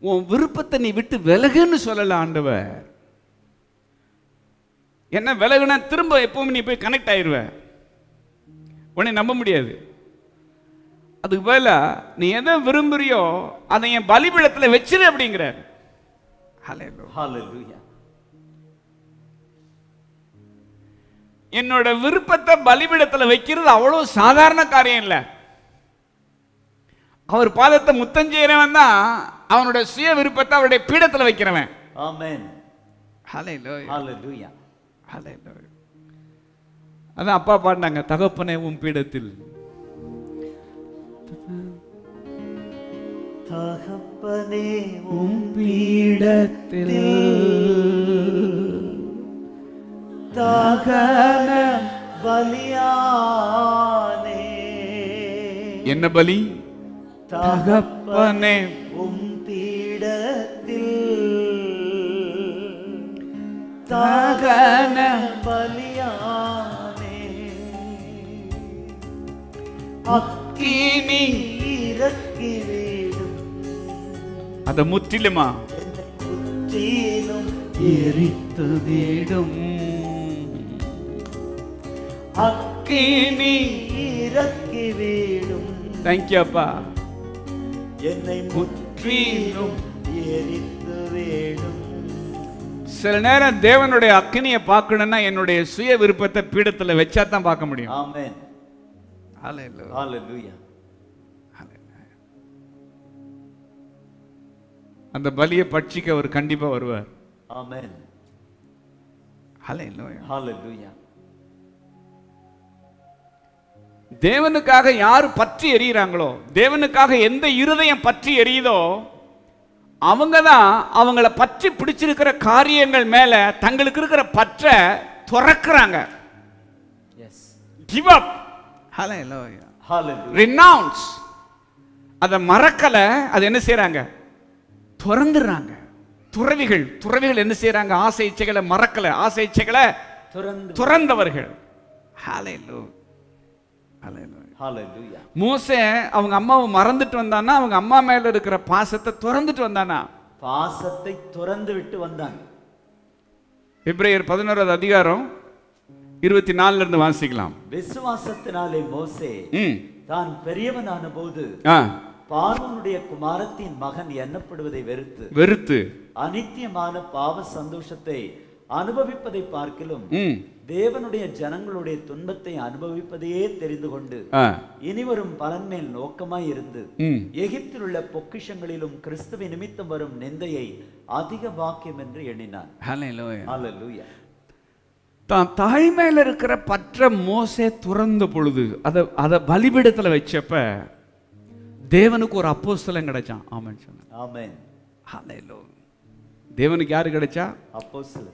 உன் விருப்பத்தை நீ விட்டு விலகுன்னு சொல்லல ஆண்டவர் என்ன விலகுனா திரும்ப எப்பவும் நீ போய் கனெக்ட் ஆயிருவ உன்னை நம்ப முடியாது அதுக்கு பதிலா நீ எதை விரும்புறியோ அதை என் பலிபீடத்துல வச்சிரு அப்படிங்கிறார் Hallelujah. Hallelujah. என்னோட விருப்பத்தை பலிபீடத்துல வைக்கிறது அவ்வளவு சாதாரண காரியம் இல்ல அவர் பாதத்தை முத்தம் செய்யறவன் தான் அவனோட சுய விருப்பத்தை அவருடைய பீடத்துல வைக்கிறவன் Amen. Hallelujah. Hallelujah. Hallelujah. அதான் அப்பா பாடினாங்க தகப்பனே உன் பீடத்தில் தகப்பனே உம் பீடத்தில் தகன பலியானே என்ன பலி தகப்பனே தகப்பனே உம் பீடத்தில் தகன பலியானே அக்கினி இறக்கி வீடும் அத முற்றிலுமா என்னை குற்றிலும் எரித்து வீடும் அக்கினி இறக்கி வீடும் தேங்க்யூ அப்பா என்னை முற்றிலும் எரித்து வீடும் சில நேரம் தேவனுடைய அக்கினியை பார்க்கணும்னா என்னுடைய சுய விருப்பத்தை பீடத்துல வச்சா தான் பார்க்க முடியும் ஆமென் Hallelujah. ஹalleluya அந்த பலியை பட்சிக்க அவர் கண்டிப்பா வருவார் ஆமென் Hallelujah. ஹalleluya தேவனுக்காக யார் பற்றி எரியுறாங்களோ தேவனுக்காக எந்த இருதயம் பற்றி எரியுதோ அவங்க தான் அவங்கள பற்றி பிடிச்சிருக்கிற காரியங்கள் மேல தங்களுக்கு இருக்கிற பற்றை துறக்குறாங்க எஸ் கிவ் அப் ஹalleluya ஹalleluya renounce அதை மறக்கல அது என்ன செய்றாங்க துறந்துடுறாங்க துறவிகள் துறவிகள் என்ன செய்றாங்க ஆசை இச்சைகளை மறக்கல ஆசை இச்சைகளை துறந்து துறந்தவர்கள் Hallelujah. Hallelujah. ஹalleluya மோசே அவங்க அம்மாவை மறந்துட்டு வந்தானா அவங்க அம்மா மேல இருக்கிற பாசத்தை துறந்துட்டு வந்தானா பாசத்தை துறந்து விட்டு வந்தான் எப்ரேயர் பதினோராவது அதிகாரம் இருபத்தி நாலுல இருந்து வாசிக்கலாம் விசுவாசத்தினாலே மோசே ம் தான் பெரியவனான போது ஆ பார்வனுடைய குமாரத்தின் மகன் எண்ணப்படுவதை வெறுத்து வெறுத்து அனித்தியமான பாவ சந்தோஷத்தை அனுபவிப்பதை பார்க்கிலும் ம் தேவனுடைய ஜனங்களுடைய துன்பத்தை அனுபவிப்பதையே தெரிந்து கொண்டு ஆ இனிவரும் பலன் மேல் நோக்கமாய் இருந்து ம் எகிப்தில் உள்ள பொக்கிஷங்களிலும் கிறிஸ்துவ நிமித்தம் வரும் நிந்தையை அதிக பாக்கியம் என்று எண்ணினான் Hallelujah. ஹalleluya தான் தாய்மையில இருக்கிற பற்ற மோசே துறந்த பொழுது அதை அதை பலிபீடத்துல வச்சப்ப தேவனுக்கு ஒரு அப்போஸ்தலன் கிடைச்சான் ஆமான்னு சொன்னேன் ஆமென் Hallelujah. தேவனுக்கு யாரு கிடைச்சா அப்போஸ்தலர்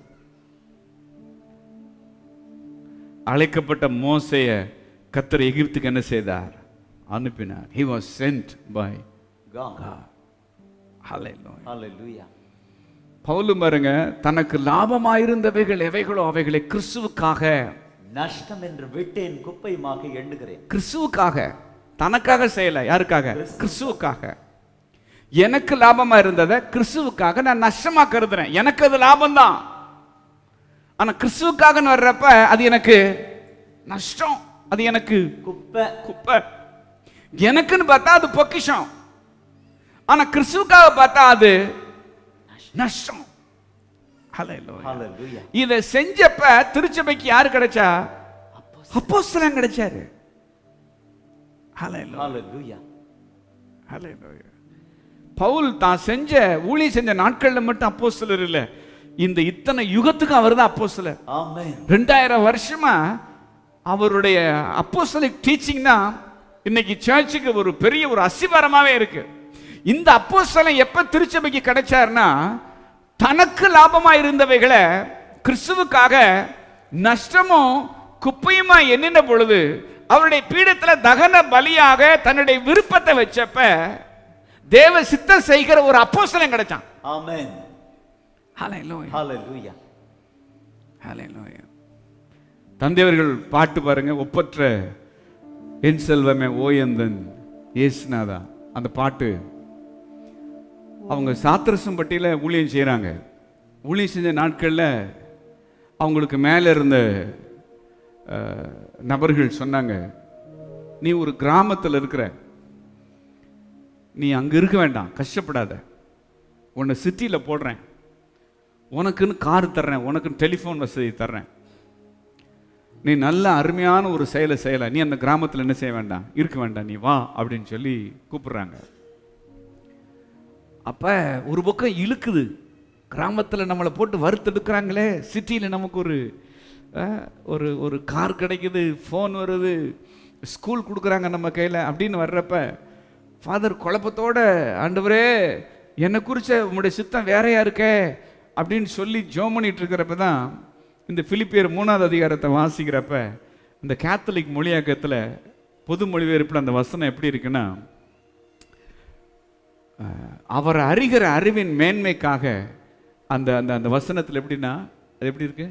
அழைக்கப்பட்ட மோசைய கத்தர் எகிப்துக்கு என்ன செய்தார் அனுப்பினார் he was sent by God Hallelujah. ஹalleluya பவுலும் பாருங்க தனக்கு லாபமாயிருந்தவைகள் எவைகளோ அவைகளை கிறிஸ்துவுக்காக நஷ்டம் என்று விட்டேன் குப்பையுமாக எண்ணுகிறேன் கிறிஸ்துவுக்காக தனக்காக செய்யல யாருக்காக கிறிஸ்துவுக்காக எனக்கு லாபமா இருந்ததை கிறிஸ்துவுக்காக நான் நஷ்டமா கருதுறேன் எனக்கு அது லாபம் தான் ஆனா கிறிஸ்துவுக்காகன்னு வர்றப்ப அது எனக்கு நஷ்டம் அது எனக்கு குப்பை குப்பை எனக்குன்னு பார்த்தா அது பொக்கிஷம் ஆனா கிறிஸ்துவுக்காக பார்த்தா அது நஷ்டம் Hallelujah. ஹalleluya இதை செஞ்சப்ப திருச்சபைக்கு யாரு கிடைச்சா அப்போஸ்தலன் கிடைச்சாரு Hallelujah. ஹalleluya Hallelujah. பவுல் தான் செஞ்ச ஊழியம் செஞ்ச நாட்கள்ல மட்டும் அப்போஸ்தலர் இல்ல இந்த இத்தனை யுகத்துக்கு அவர் தான் அப்போஸ்தலர் ஆமென் ரெண்டாயிரம் வருஷமா அவருடைய அப்போஸ்தலிக் டீச்சிங் தான் இன்னைக்கு சர்ச்சுக்கு ஒரு பெரிய ஒரு அசிவாரமாவே இருக்கு இந்த அப்போஸ்தலன் எப்ப திருச்சபைக்கு கிடைச்சாருன்னா தனக்கு லாபமா இருந்தவைகளை கிறிஸ்துவுக்காக நஷ்டமும் குப்பையுமா எண்ணின பொழுது அவருடைய பீடத்துல தகன பலியாக தன்னுடைய விருப்பத்தை வச்சப்ப தேவ சித்தம் செய்கிற ஒரு அப்போஸ்தலன் கிடைச்சான் ஆமென் Hallelujah. ஹalleluya Hallelujah. தந்தையவர்கள் பாட்டு பாருங்க ஒப்பற்ற என் செல்வமே ஓயந்தன் ஏசுநாதா அந்த பாட்டு அவங்க சாத்திரசம்பட்டியில் ஊழியம் செய்கிறாங்க ஊழியம் செஞ்ச நாட்களில் அவங்களுக்கு மேலே இருந்த அஹ், நபர்கள் சொன்னாங்க நீ ஒரு கிராமத்தில் இருக்கிற நீ அங்கே இருக்க வேண்டாம் கஷ்டப்படாத உன்னை சிட்டியில் போடுறேன் உனக்குன்னு கார் தர்றேன் உனக்குன்னு டெலிஃபோன் வசதி தர்றேன் நீ நல்ல அருமையான ஒரு செயலை செய்யலாம் நீ அந்த கிராமத்தில் என்ன செய்ய வேண்டாம் இருக்க வேண்டாம் நீ வா அப்படின்னு சொல்லி கூப்பிடுறாங்க அப்ப ஒரு பக்கம் இழுக்குது கிராமத்தில் நம்மளை போட்டு வறுத்தெடுக்கிறாங்களே சிட்டியில் நமக்கு ஒரு அஹ், ஒரு ஒரு கார் கிடைக்குது ஃபோன் வருது ஸ்கூல் கொடுக்குறாங்க நம்ம கையில் அப்படின்னு வர்றப்ப ஃபாதர் குழப்பத்தோட ஆண்டவரே என்னை குறிச்ச உங்களுடைய சித்தம் வேறையா இருக்கே அப்படின்னு சொல்லி ஜோம் பண்ணிட்டு இருக்கிறப்ப தான் இந்த பிலிப்பியர் மூணாவது அதிகாரத்தை வாசிக்கிறப்ப இந்த கேத்தலிக் மொழியாக்கத்தில் பொது மொழிபெயர்ப்பில் அந்த வசனம் எப்படி இருக்குன்னா அஹ், அவர் அறிகிற அறிவின் மேன்மைக்காக அந்த அந்த அந்த வசனத்தில் எப்படின்னா அது எப்படி இருக்கு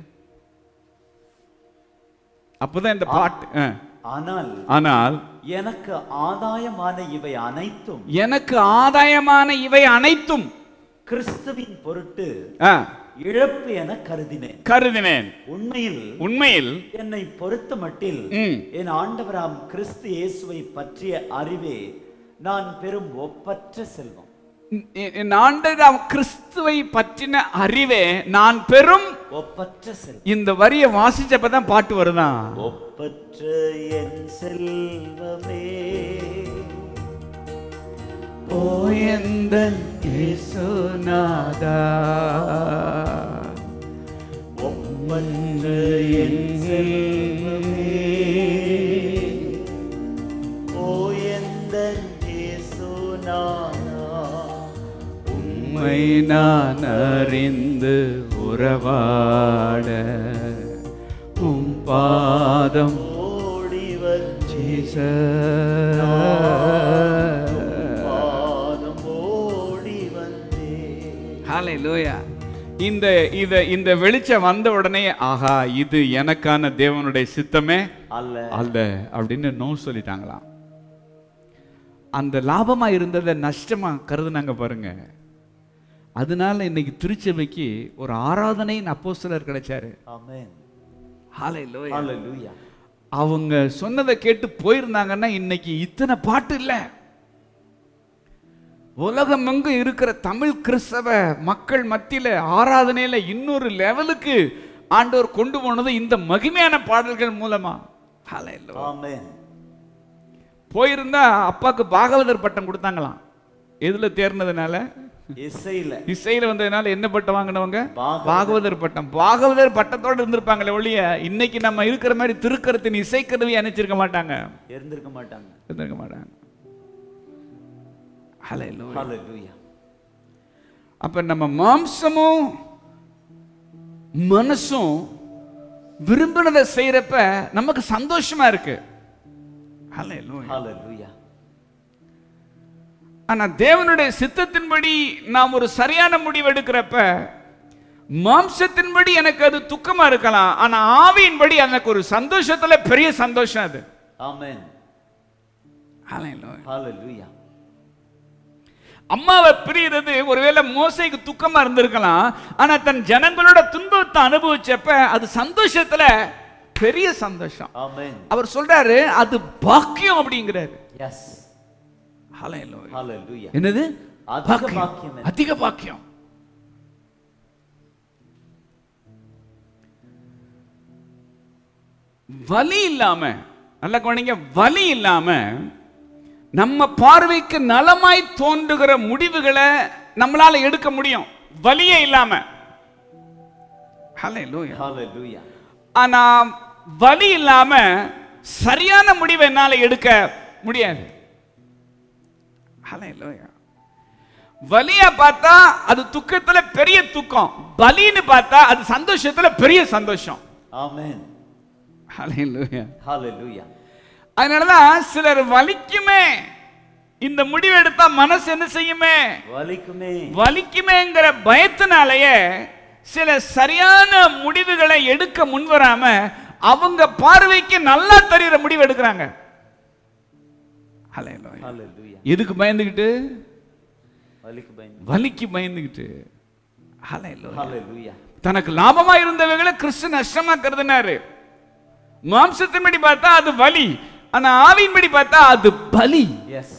அப்போதான் இந்த பாட்டு அஹ். ஆனால் ஆனால் எனக்கு ஆதாயமான இவை அனைத்தும் எனக்கு ஆதாயமான இவை அனைத்தும் கிறிஸ்துவின் பொருட்டு அஹ், இழப்பு என கருதினேன் கருதினேன் உண்மையில் உண்மையில் என்னை பொறுத்த மட்டில் ம், என் ஆண்டவராம் கிறிஸ்து இயேசுவை பற்றிய அறிவே நான் பெரும் ஒப்பற்ற செல்வம் எ- என் ஆண்டவராம் கிறிஸ்துவை பற்றின அறிவே நான் பெரும் ஒப்பற்ற செல்வம் இந்த வரியை வாசிச்சப்பதான் பாட்டு வருதான் ஒப்பற்ற என் செல்வமே போயந்தன் இயேசுநாதா ஒப்பற்ற என் செல்வமே ஓயந்தன் இயேசுநாதா உம்மை நான் அறிந்து உறவாட உம் பாதம் ஓடி வந்தே பாதம் ஓடி வந்தே ஹalleluya இந்த இத இந்த வெளிச்சம் வந்த உடனே ஆஹா இது எனக்கான தேவனுடைய சித்தமே அல்ல அல்ல அப்படின்னு நோ சொல்லிட்டாங்களாம் அந்த லாபமா இருந்ததை நஷ்டமா கருதுனாங்க பாருங்க அதனால இன்னைக்கு திருச்சபைக்கு ஒரு ஆராதனையின் அப்போஸ்தலர் கிடைச்சாரு ஆமென் ஹalleluya ஹalleluya அவங்க சொன்னதை கேட்டு போயிருந்தாங்கன்னா இன்னைக்கு இத்தனை பாட்டு இல்லை உலகமெங்கும் இருக்கிற தமிழ் கிறிஸ்தவ மக்கள் மத்தியில ஆராதனையில இன்னொரு லெவலுக்கு ஆண்டவர் கொண்டு போனது இந்த மகிமையான பாடல்கள் மூலமா ஹalleluya. ஆமென் போயிருந்தா அப்பாக்கு பாகவதர் பட்டம் கொடுத்தாங்களாம் எதுல தேர்னதுனால இசையில இசையில வந்ததுனால என்ன பட்டம் வாங்கினவங்க பாகவதர். பாகவதர் பட்டம் பாகவதர் பட்டத்தோட இருந்திருப்பாங்களே ஒழிய இன்னைக்கு நம்ம இருக்கிற மாதிரி திருக்கரத்தின் இசைக்கருவி அணைச்சிருக்க மாட்டாங்க இருந்திருக்க மாட்டாங்க இருந்திருக்க மாட்டாங்க ஹalleluya. ஹalleluya அப்ப நம்ம மாம்சமும் மனசும் விரும்பினதை செய்யறப்ப நமக்கு சந்தோஷமா இருக்கு ஹalleluya. ஹalleluya ஆனா தேவனுடைய சித்தத்தின்படி நாம் ஒரு சரியான முடிவு எடுக்கிறப்ப மாம்சத்தின்படி எனக்கு அது துக்கமா இருக்கலாம் ஆனா ஆவியின்படி எனக்கு ஒரு சந்தோஷத்துல பெரிய சந்தோஷம் அது ஆமென் ஹalleluya. ஹalleluya அம்மாவை பிரியறது ஒருவேளை மோசைக்கு துக்கமா இருந்திருக்கலாம் ஆனா தன் ஜனங்களோட துன்பத்தை அனுபவிச்சப்ப அது சந்தோஷத்துல பெரிய சந்தோஷம் ஆமென் அவர் சொல்றாரு அது பாக்கியம் அப்படிங்கிறாரு எஸ் ஹalleluya. ஹalleluya என்னது அதிக பாக்கியம். பாக்கியம் என்ன? அதிக பாக்கியம் வலி இல்லாம நல்ல குழந்தைங்க வலி இல்லாம நம்ம பார்வைக்கு நலமாய் தோன்றுகிற முடிவுகளை நம்மளால எடுக்க முடியும் வலியே இல்லாம ஹalleluya. ஹalleluya ஆனா வலி இல்லாம சரியான முடிவை என்னால எடுக்க முடியாது ஹalleluya. வலியா பார்த்தா அது துக்கத்துல பெரிய துக்கம் பலின்னு பார்த்தா அது சந்தோஷத்துல பெரிய சந்தோஷம் ஆமென் ஹalleluya. ஹalleluya அதனாலதான் சிலர் வலிக்குமே இந்த முடிவு எடுத்தா மனசு என்ன செய்யுமே வலிக்குமே வலிக்குமேங்கிற பயத்தினாலேயே சில சரியான முடிவுகளை எடுக்க முன்வராம அவங்க பார்வைக்கு நல்லா தெரியுற முடிவு எடுக்கிறாங்க ஹalleluya. ஹalleluya எதுக்கு பயந்துகிட்டு வலிக்கு பயந்து வலிக்கு பயந்துகிட்டு ஹalleluya. ஹalleluya தனக்கு லாபமா இருந்தவைகளை கிறிஸ்து நஷ்டமா கருதினாரு மாம்சத்தின்படி பார்த்தா அது வலி ஆனா ஆவியின்படி பார்த்தா அது பலி எஸ்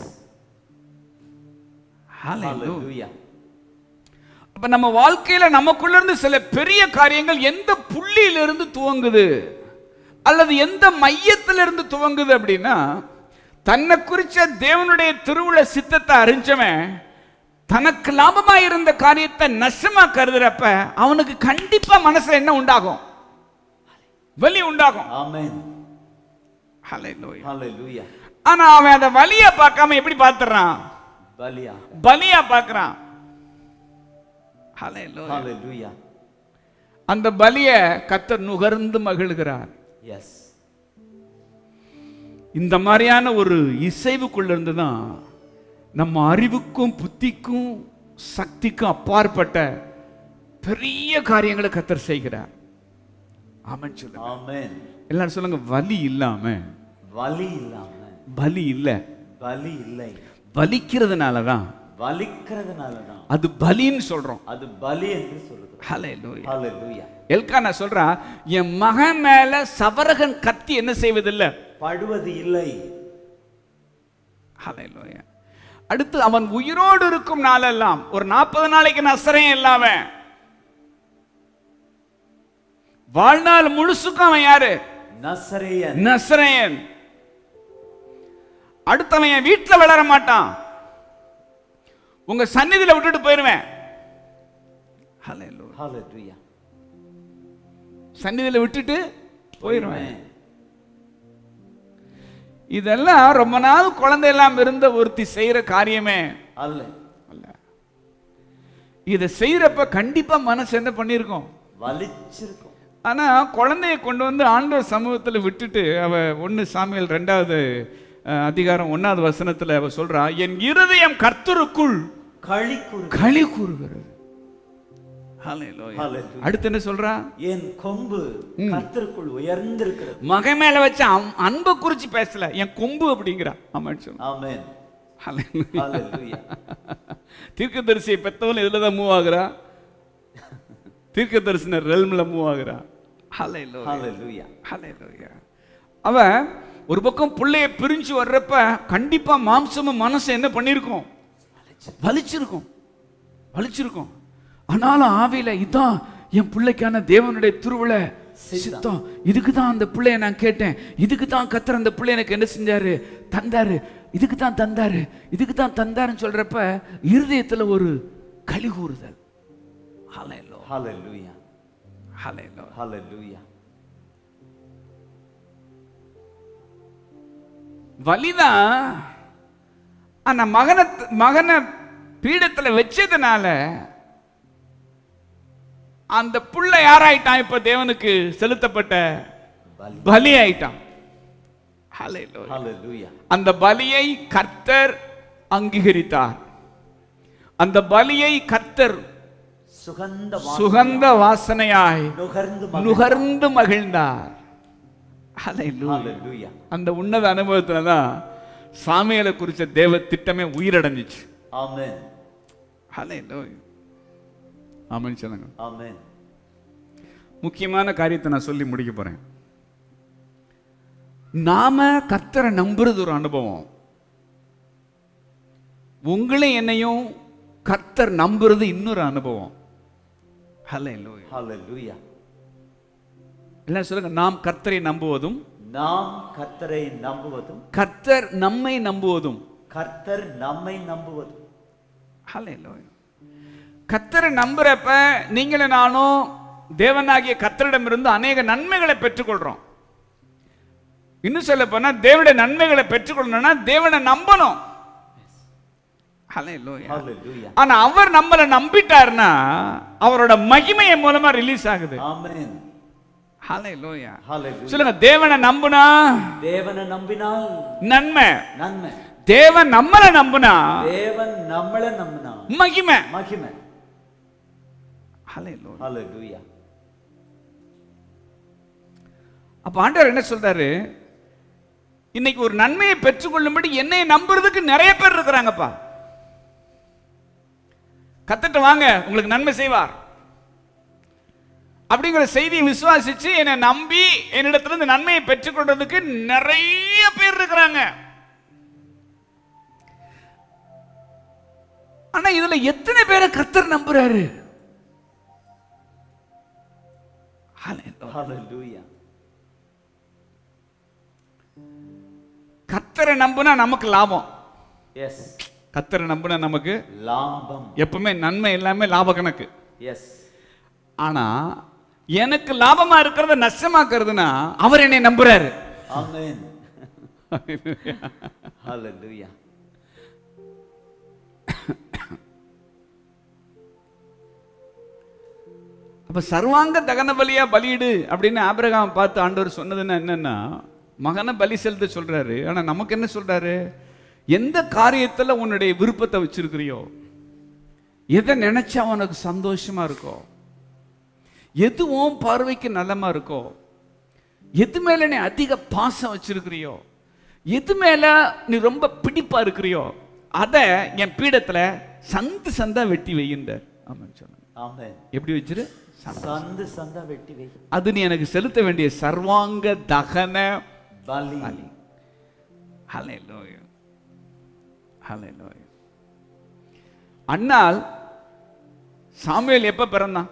ஹalleluya. ஹalleluya அப்ப நம்ம வாழ்க்கையில நமக்குள்ள இருந்து சில பெரிய காரியங்கள் எந்த புள்ளியிலிருந்து துவங்குது அல்லது எந்த மையத்திலிருந்து துவங்குது அப்படின்னா தன்னை குறிச்ச தேவனுடைய திருவுள சித்தத்தை அறிஞ்சவன் தனக்கு லாபமா இருந்த காரியத்தை நஷ்டமா கருதுறப்ப அவனுக்கு கண்டிப்பா மனசுல என்ன உண்டாகும் வலி உண்டாகும் ஆமென் Hallelujah. ஹalleluya ஆனா அவன் அதை வலியா பார்க்காம எப்படி பார்த்துறான் பலியா பலியா பார்க்கறான் Hallelujah. ஹalleluya அந்த பலிய கத்தர் நுகர்ந்து மகிழ்கிறார் எஸ் இந்த மாதிரியான ஒரு இசைவுக்குள்ள இருந்து தான் நம்ம அறிவுக்கும் புத்திக்கும் சக்திக்கும் அப்பாற்பட்ட பெரிய காரியங்களை கத்தர் செய்கிறார் ஆமென் சொல்லுங்க ஆமென் எல்லாரும் சொல்லுங்க வலி இல்லாம வலி இல்லாம பலி இல்ல பலி இல்லை வலிக்கிறதுனால தான் வலிக்கிறதுனால தான் அது பலின்னு சொல்றோம் அது பலி என்று சொல்லுகிறோம் ஹalleluya ஹalleluya எல்கானா சொல்றா என் மகன் மேல சவரகன் கத்தி என்ன செய்வதில்லை படுவது இல்லை ஹalleluya அடுத்து அவன் உயிரோடு இருக்கும் நாளெல்லாம் ஒரு நாற்பது நாளைக்கு நசரேன் இல்லாம வாழ்நாள் முழுசுக்கும் அவன் யாரு நசரேயன் நசரேயன் அடுத்தவன் என் வீட்டுல வளர மாட்டான் உங்க சந்நிதியில விட்டுட்டு போயிருவேன் ஹalleluya ஹalleluya சந்நிதியில விட்டுட்டு போயிருவேன் இதெல்லாம் ரொம்ப நாள் குழந்தை எல்லாம் இருந்த ஒருத்தி செய்யற காரியமே அல்ல அல்ல இதை செய்யறப்ப கண்டிப்பா மனசு என்ன பண்ணியிருக்கோம் வலிச்சிருக்கும் ஆனா குழந்தைய கொண்டு வந்து ஆண்டவர் சமூகத்துல விட்டுட்டு அவ ஒன்னு சாமியல் ரெண்டாவது அஹ், அதிகாரம் ஒன்னாவது வசனத்துல அவ சொல்றா என் இருதயம் கர்த்தருக்குள் களி கூறு களி கூறுகிறது Hallelujah. Hallelujah. அடுத்து என்ன சொல்றா என் கொம்பு கர்த்தருக்குள் உயர்ந்திருக்கிறது மகன் மேல வச்ச அம்- அன்பை குறிச்சு பேசல என் கொம்பு அப்படிங்கிறா ஆமான்னு சொல்ல ஆமென் Hallelujah. ஹalleluya தீர்க்கதரிசியை பெத்தவன் இதுல தான் மூவ் ஆகுறா தீர்க்கதரிசன ரெல்ம்ல மூவ் ஆகுறா Hallelujah. ஹalleluya Hallelujah. அவன் ஒரு பக்கம் புள்ளைய பிரிஞ்சு வர்றப்ப கண்டிப்பா மாம்சமும் மனசு என்ன பண்ணிருக்கும் வலிச்சிருக்கும் வலிச்சிருக்கும் ஆனாலும் ஆவியில இதான் என் பிள்ளைக்கான தேவனுடைய திருவிழை சித்தம் இதுக்கு தான் அந்த பிள்ளைய நான் கேட்டேன் இதுக்கு தான் கத்தர் அந்த பிள்ளை எனக்கு என்ன செஞ்சாரு தந்தாரு இதுக்கு தான் தந்தாரு இதுக்கு தான் தந்தாருன்னு சொல்றப்ப இருதயத்துல ஒரு களி கூறுதல் ஹalleluya ஹalleluya ஹalleluya ஹalleluya வலிதான் ஆனா மகனை மகனை பீடத்துல வச்சதுனால அந்த புள்ள யாராயிட்டான் இப்ப தேவனுக்கு செலுத்தப்பட்ட பலி பலி ஆயிட்டான் Hallelujah. ஹalleluya அந்த பலியை கர்த்தர் அங்கீகரித்தார் அந்த பலியை கர்த்தர் சுகந்த வா- சுகந்த வாசனையாய் நுகர்ந்து மகிழ். நுகர்ந்து மகிழ்ந்தார் Hallelujah. ஹalleluya அந்த உன்னத அனுபவத்துல தான் சாமியலை குறிச்ச தேவ திட்டமே உயிரடைஞ்சிச்சு ஆமென் Hallelujah. ஆமென் சொல்லுங்க ஆமென் முக்கியமான காரியத்தை நான் சொல்லி முடிக்க போறேன் நாம கர்த்தரை நம்புறது ஒரு அனுபவம் உங்களை என்னையும் கர்த்தர் நம்புறது இன்னொரு அனுபவம் Hallelujah. ஹalleluya எல்லாம் சொல்லுங்க நாம் கர்த்தரை நம்புவதும் நாம் கர்த்தரை நம்புவதும் கர்த்தர் நம்மை நம்புவதும் கர்த்தர் நம்மை நம்புவதும் Hallelujah. கர்த்தரை நம்புறப்ப நீங்களும் நானும் தேவனாகிய கர்த்தரிடமிருந்து அநேக நன்மைகளை பெற்றுக்கொள்றோம் இன்னும் சொல்ல போனா தேவனுடைய நன்மைகளை பெற்றுக்கொள்ளணும்னா தேவனை நம்பணும் Hallelujah. ஹalleluya ஆனா அவர் நம்மளை நம்பிட்டாருன்னா அவரோட மகிமையை மூலமா ரிலீஸ் ஆகுது ஆமென் Hallelujah. ஹalleluya சொல்லுங்க தேவனை நம்புனா தேவனை நம்பினால் நன்மை நன்மை தேவன் நம்மளை நம்புனா தேவன் நம்மளை நம்பினா மகிமை மகிமை Hallelujah. ஹalleluya அப்ப ஆண்டவர் என்ன சொல்றாரு இன்னைக்கு ஒரு நன்மையை பெற்றுக்கொள்ளும்படி என்னை நம்புறதுக்கு நிறைய பேர் இருக்கிறாங்கப்பா கத்துட்டு வாங்க உங்களுக்கு நன்மை செய்வார் அப்படிங்கிற செய்தியை விசுவாசிச்சு என்னை நம்பி என்னிடத்துல இந்த நன்மையை பெற்றுக்கொள்றதுக்கு நிறைய பேர் இருக்கிறாங்க ஆனா இதுல எத்தனை பேரை கத்தர் நம்புறாரு Hallelujah. Hallelujah. கத்தரை நம்புனா நமக்கு லாபம் Yes. கத்தரை நம்புனா நமக்கு லாபம் எப்பவுமே நன்மை எல்லாமே லாப கணக்கு எஸ் ஆனா எனக்கு லாபமா இருக்கிறத நஷ்டமாக்குறதுனா அவர் என்னை நம்புறாரு ஆமென் ஹalleluya அப்ப சர்வாங்க தகன பலியா பலியிடு அப்படின்னு ஆபிரகாம் பார்த்து ஆண்டவர் சொன்னதுன்னா என்னன்னா மகனை பலி செலுத்த சொல்றாரு ஆனா நமக்கு என்ன சொல்றாரு எந்த காரியத்துல உன்னுடைய விருப்பத்தை வச்சிருக்கிறியோ எதை நினைச்சா உனக்கு சந்தோஷமா இருக்கோ எது உன் பார்வைக்கு நல்லமா இருக்கோ எது மேல நீ அதிக பாசம் வச்சிருக்கிறியோ எது மேல நீ ரொம்ப பிடிப்பா இருக்கிறியோ அதை என் பீடத்துல சந்து சந்தா வெட்டி வைகின்றார் ஆமாம் சொன்னாங்க ஆமென் எப்படி வச்சிரு சந்து சந்தா வெட்டி வை அது நீ எனக்கு செலுத்த வேண்டிய சர்வாங்க தகன பலி ஹalleluya ஹalleluya அண்ணால் சாமுவேல் எப்ப பிறந்தான்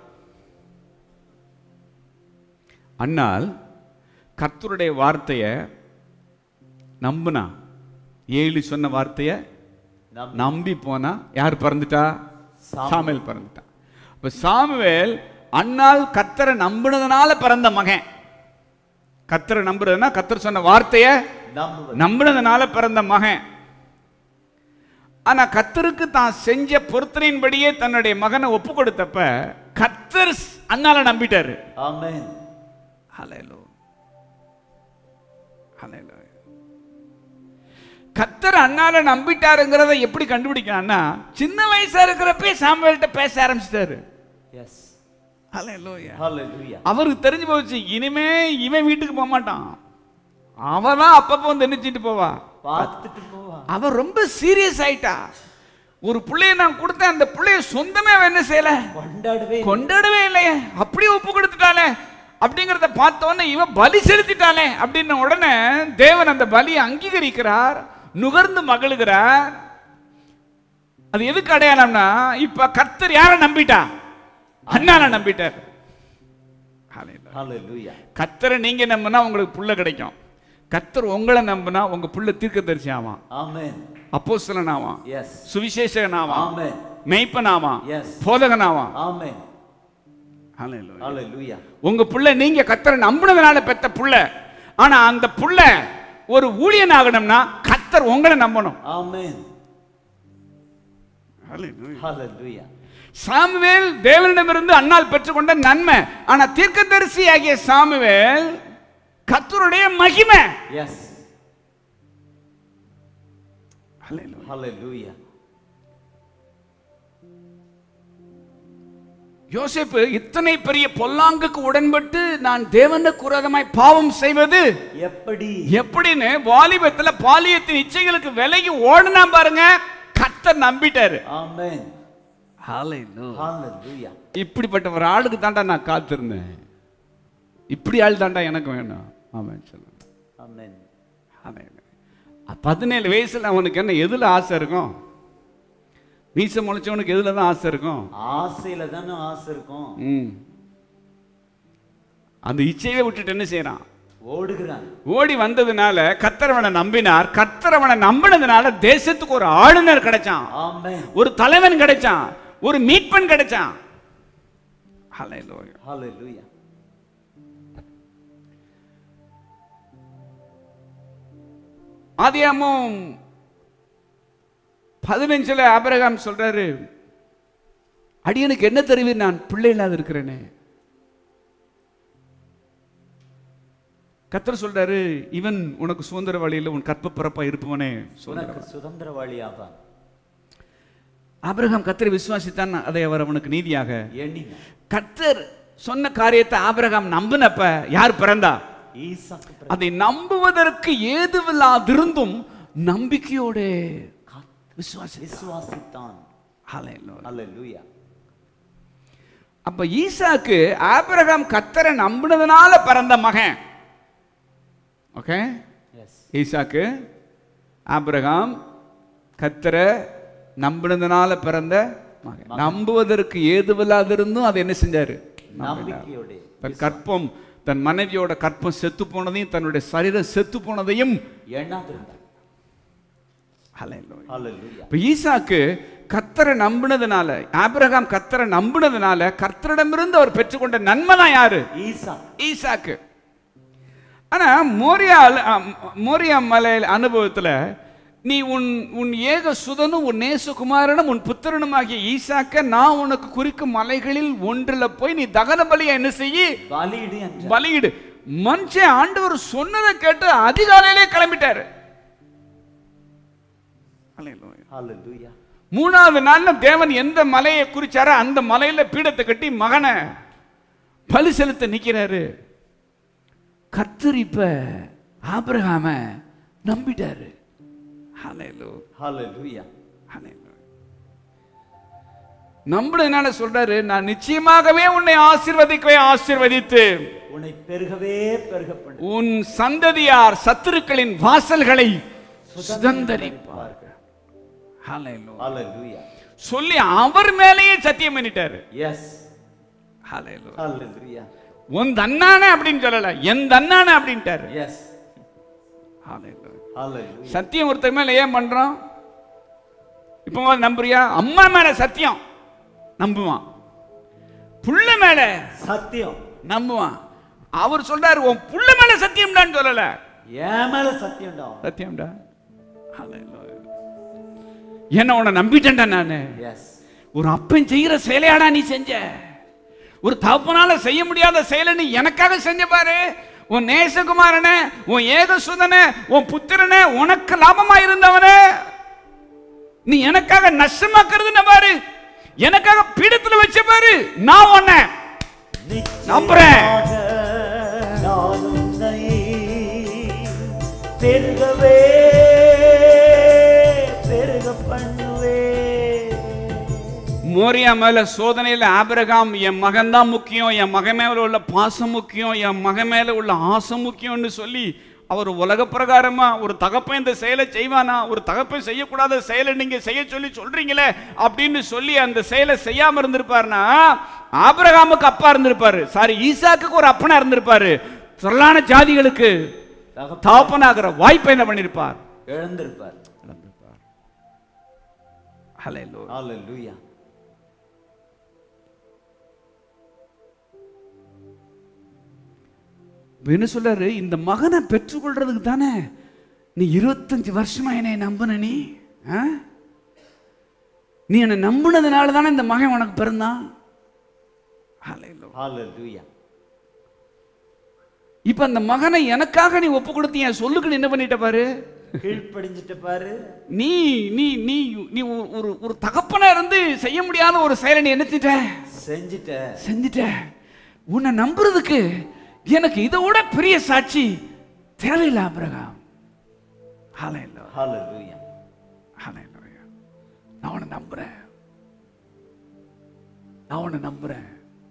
அண்ணால் கர்த்தருடைய வார்த்தைய நம்புனா ஏழு சொன்ன வார்த்தைய நம் நம்பி போனா யார் பிறந்துட்டா சாமுவேல். சாமுவேல் பிறந்துட்டான் இப்ப சாமுவேல் அண்ணால் கத்தரை நம்பினதுனால பிறந்த மகன் கத்தரை நம்புறதுன்னா கத்தர் சொன்ன வார்த்தைய நம்புவது நம்பினதுனால பிறந்த மகன் ஆனா கத்தருக்கு தான் செஞ்ச பொருத்தனையின்படியே தன்னுடைய மகனை ஒப்பு கொடுத்தப்ப கத்தர் அண்ணால நம்பிட்டாரு ஆமென் ஹalleluya ஹalleluya கத்தர் அண்ணால நம்பிட்டாருங்கிறத எப்படி கண்டுபிடிக்கலாம்னா சின்ன வயசா இருக்கிறப்பே சாமுவேல்கிட்ட பேச ஆரம்பிச்சிட்டாரு எஸ் ஹalleluya ஹalleluya அவருக்கு தெரிஞ்சு போச்சு இனிமே இவன் வீட்டுக்கு போக மாட்டான் அவ தான் அப்பப்போ வந்து எண்ணிச்சிட்டு போவா பார்த்துட்டு போவா அவ ரொம்ப சீரியஸ் ஆயிட்டா ஒரு பிள்ளைய நான் கொடுத்தேன் அந்த பிள்ளைய சொந்தமே அவ என்ன செய்யல கொண்டாடவே கொண்டாடவே இல்லையே அப்படியே ஒப்பு கொடுத்துட்டாளே அப்படிங்கிறத பார்த்தோன்னே இவன் பலி செலுத்திட்டாளே அப்படின்ன உடனே தேவன் அந்த பலியை அங்கீகரிக்கிறார் நுகர்ந்து மகிழுகிறார் அது எதுக்கு அடையாளம்னா இப்ப கர்த்தர் யாரை நம்பிட்டா அண்ணால நம்பிட்டார் Hallelujah. ஹalleluya கர்த்தரை நீங்க நம்பினா உங்களுக்கு புள்ள கிடைக்கும் கர்த்தர் உங்களை நம்பினா உங்க புள்ள தீர்க்கதரிசி ஆவான் ஆமென் அப்போஸ்தலன் ஆவான் எஸ் சுவிசேஷகன் ஆவான் ஆமென் மெய்ப்பன் ஆவான் Yes. போதகன் ஆவான் ஆமென் Hallelujah. ஹalleluya உங்க புள்ள நீங்க கத்தரை நம்பினதுனால பெத்த புள்ள ஆனா அந்த புள்ள ஒரு ஊழியன் ஆகணும்னா கத்தர் உங்களை நம்பணும் ஆமென் ஹalleluya சாமுவேல் தேவனிடமிருந்து அண்ணால் பெற்றுக்கொண்ட நன்மை ஆனா தீர்க்கதரிசி ஆகிய சாமுவேல் கத்தருடைய மகிமை எஸ் ஹalleluya யோசேப்பு இத்தனை பெரிய பொல்லாங்குக்கு உடன்பட்டு நான் தேவனுக்கு விரோதமாய் பாவம் செய்வது எப்படி எப்படின்னு வாலிபத்துல பாலியத்தின் இச்சைகளுக்கு விலகி ஓடுனா பாருங்க கத்தர் நம்பிட்டாரு ஆமென் Hallelujah. ஹalleluya இப்படிப்பட்ட ஒரு ஆளுக்கு தாண்டா நான் காத்திருந்தேன் இப்படி ஆள் தாண்டா எனக்கு வேணும் ஆமாம் சொல்லுங்க ஆமென் பதினேழு வயசுல அவனுக்கு என்ன எதுல ஆசை இருக்கும் மீச முளைச்சவனுக்கு எதுல தான் ஆசை இருக்கும் ஆசையில தானே ஆசை இருக்கும் ம் அந்த இச்சையை விட்டுட்டு என்ன செய்யறான் ஓடுகிறான் ஓடி வந்ததுனால கத்தரவனை நம்பினார் கத்தரவனை நம்பினதுனால தேசத்துக்கு ஒரு ஆளுநர் கிடைச்சான் ஆமென் ஒரு தலைவன் கிடைச்சான் ஒரு மீட்பன் கிடைச்சான் Hallelujah. ஹalleluya ஆதியாமம் பதினஞ்சுல ஆபிரகாம் சொல்றாரு அடியனுக்கு என்ன தெரிவி நான் பிள்ளை இல்லாத இருக்கிறேனே கத்தர் சொல்றாரு இவன் உனக்கு சுதந்திர வழியில் உன் கற்ப பிறப்பா இருப்பவனே சுதந்திர உனக்கு சுதந்திரவாளி ஆவான் ஆபிரகாம் கத்தரை விசுவாசித்தான் அதை அவர் அவனுக்கு நீதியாக எண்ணின கத்தர் சொன்ன காரியத்தை ஆபிரகாம் நம்பினப்ப யார் பிறந்தா ஈசாக்கு பிறகு அதை நம்புவதற்கு ஏதுவில்லாதிருந்தும் நம்பிக்கையோட விசுவாசி விசுவாசித்தான் Hallelujah. Hallelujah. அப்ப ஈசாக்கு ஆபிரகாம் கத்தரை நம்பினதுனால பிறந்த மகன் ஓகே Yes. ஈசாக்கு ஆபிரகாம் கத்தரை நம்பினதுனால பிறந்த மகன் நம்புவதற்கு ஏதுவில்லாதிருந்தும் அதை என்ன செஞ்சாரு நம்பிக்கையோடு தன் கற்பம் தன் மனைவியோட கற்பம் செத்து போனதையும் தன்னுடைய சரீரம் செத்து போனதையும் எண்ணாதிருந்தார் Hallelujah. Hallelujah. இப்ப ஈசாக்கு கத்தரை நம்பினதுனால ஆபிரகாம் கத்தரை நம்பினதுனால கர்த்தரிடமிருந்து அவர் பெற்றுக்கொண்ட நன்மை தான் யாரு ஈசா ஈசாக்கு ஆனா மோரியா அல- அ, மோரியா மலை அனுபவத்துல நீ உன் உன் ஏக சுதனும் உன் நேசகுமாரனும் உன் புத்திரனுமாகிய ஈசாக்க நான் உனக்கு குறிக்கும் மலைகளில் ஒன்றுல போய் நீ தகன பலியை என்ன செய்யி பலியிடு என்றார் பலியிடு மனுஷன் ஆண்டவர் சொன்னதை கேட்டு அதிகாலையிலே கிளம்பிட்டாரு Hallelujah. Hallelujah. மூணாவது நாள்ல தேவன் எந்த மலையை குறிச்சாரோ அந்த மலையில பீடத்தை கட்டி மகனை பலி செலுத்த நிக்கிறாரு கர்த்தர் இப்ப ஆபிரகாம நம்பிட்டாரு Hallelujah. Hallelujah. Hallelujah. நம்பினதுனால சொல்றாரு நான் நிச்சயமாகவே உன்னை ஆசீர்வதிக்கவே ஆசீர்வதித்து உன்னை பெருகவே பெருக பண்ணு உன் சந்ததியார் சத்துருக்களின் வாசல்களை சுதந்தரிப்பார் Hallelujah. Hallelujah. சொல்லி அவர் மேலேயே சத்தியம் பண்ணிட்டாரு Yes. Hallelujah. Hallelujah. உன் தன்னானே அப்படின்னு சொல்லல என் தன்னானே அப்படின்ட்டாரு Yes. Hallelujah. Hallelujah. சத்தியம் ஒருத்தர் மேல ஏன் பண்றோம் இப்போ உங்களை நம்புறியா அம்மா மேல சத்தியம் நம்புவான் புள்ள மேல சத்தியம் நம்புவான் அவர் சொல்றாரு உன் புள்ள மேல சத்தியம்டான்னு சொல்லல என் மேல சத்தியம்டா சத்தியம்டா Hallelujah. என்ன உன்னை நம்பிட்டேன்டா நானு எஸ் ஒரு அப்பன் செய்யற செயலையாடா நீ செஞ்ச ஒரு தகப்பனால செய்ய முடியாத செயலை நீ எனக்காக செஞ்ச பாரு உன் நேசகுமாரனே உன் ஏகசுதனே உன் புத்திரனே உனக்கு லாபமா இருந்தவனே நீ எனக்காக நஷ்டமாக்குறது பாரு எனக்காக பீடத்துல வச்ச பாரு நான் உன்னை நம்புறேன். நான் உன்னை பெருகவே பெருக பண்ணுவே மோரியா மேல சோதனையில ஆபிரகாம் என் மகன் தான் முக்கியம் என் மகன் மேல உள்ள பாசம் முக்கியம் என் மகன் மேல உள்ள ஆசை முக்கியம்னு சொல்லி அவர் உலக பிரகாரமா ஒரு தகப்பன் இந்த செயலை செய்வானா ஒரு தகப்பன் செய்யக்கூடாத செயலை நீங்க செய்ய சொல்லி சொல்றீங்களே அப்படின்னு சொல்லி அந்த செயலை செய்யாம இருந்திருப்பாருனா ஆபிரகாமுக்கு அப்பா இருந்திருப்பாரு சாரி ஈசாக்குக்கு ஒரு அப்பனா இருந்திருப்பாரு திரளான ஜாதிகளுக்கு தகப்ப தகப்பனாகிற வாய்ப்பை என்ன பண்ணிருப்பார் இழந்திருப்பார் ஹalleluya Hallelujah. இப்ப என்ன சொல்றாரு இந்த மகனை பெற்றுக்கொள்றதுக்கு தானே நீ இருபத்தஞ்சு வருஷமா என்னை நம்பின நீ ஆ? நீ என்னை நம்பினதுனால தானே இந்த மகன் உனக்கு பிறந்தான் Hallelujah. Hallelujah. இப்ப அந்த மகனை எனக்காக நீ ஒப்பு கொடுத்து என் சொல்லுக்கு நீ என்ன பண்ணிட்ட பாரு கீழ்ப்படிஞ்சிட்டு பாரு நீ நீ நீ நீ ஒரு- ஒரு ஒரு தகப்பனா இருந்து செய்ய முடியாத ஒரு செயலை நீ என்ன செஞ்சிட்ட செஞ்சிட்ட செஞ்சிட்ட உன்னை நம்புறதுக்கு எனக்கு இதை விட பெரிய சாட்சி தேவையில்லை அபிரகாம் ஹalleluya Hallelujah. ஹalleluya நான் உன்னை நம்புறேன் நான் உன்னை நம்புறேன்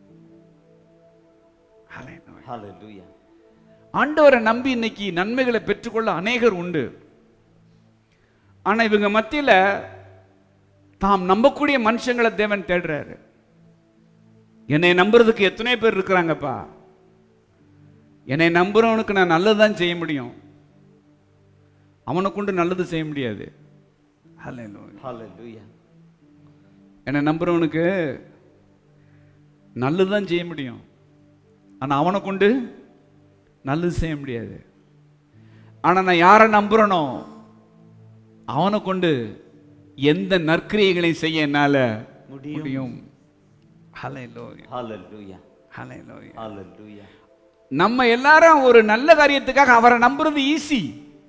ஹalleluya Hallelujah. ஆண்டவரை நம்பி இன்னைக்கு நன்மைகளை பெற்றுக்கொள்ள அநேகர் உண்டு ஆனா இவங்க மத்தியில தாம் நம்பக்கூடிய மனுஷங்களை தேவன் தேடுறாரு என்னை நம்புறதுக்கு எத்தனை பேர் இருக்கிறாங்கப்பா என்னை நம்புறவனுக்கு நான் நல்லதுதான் செய்ய முடியும் அவனை கொண்டு நல்லது செய்ய முடியாது Hallelujah. Hallelujah. என்னை நம்புறவனுக்கு நல்லதுதான் செய்ய முடியும் ஆனா அவனை கொண்டு நல்லது செய்ய முடியாது ஆனா நான் யாரை நம்புறனோ அவனை கொண்டு எந்த நற்கிரியைகளையும் செய்ய என்னால முடியும். முடியும் Hallelujah. Hallelujah. Hallelujah. Hallelujah. நம்ம எல்லாரும் ஒரு நல்ல காரியத்துக்காக அவரை நம்புறது ஈஸி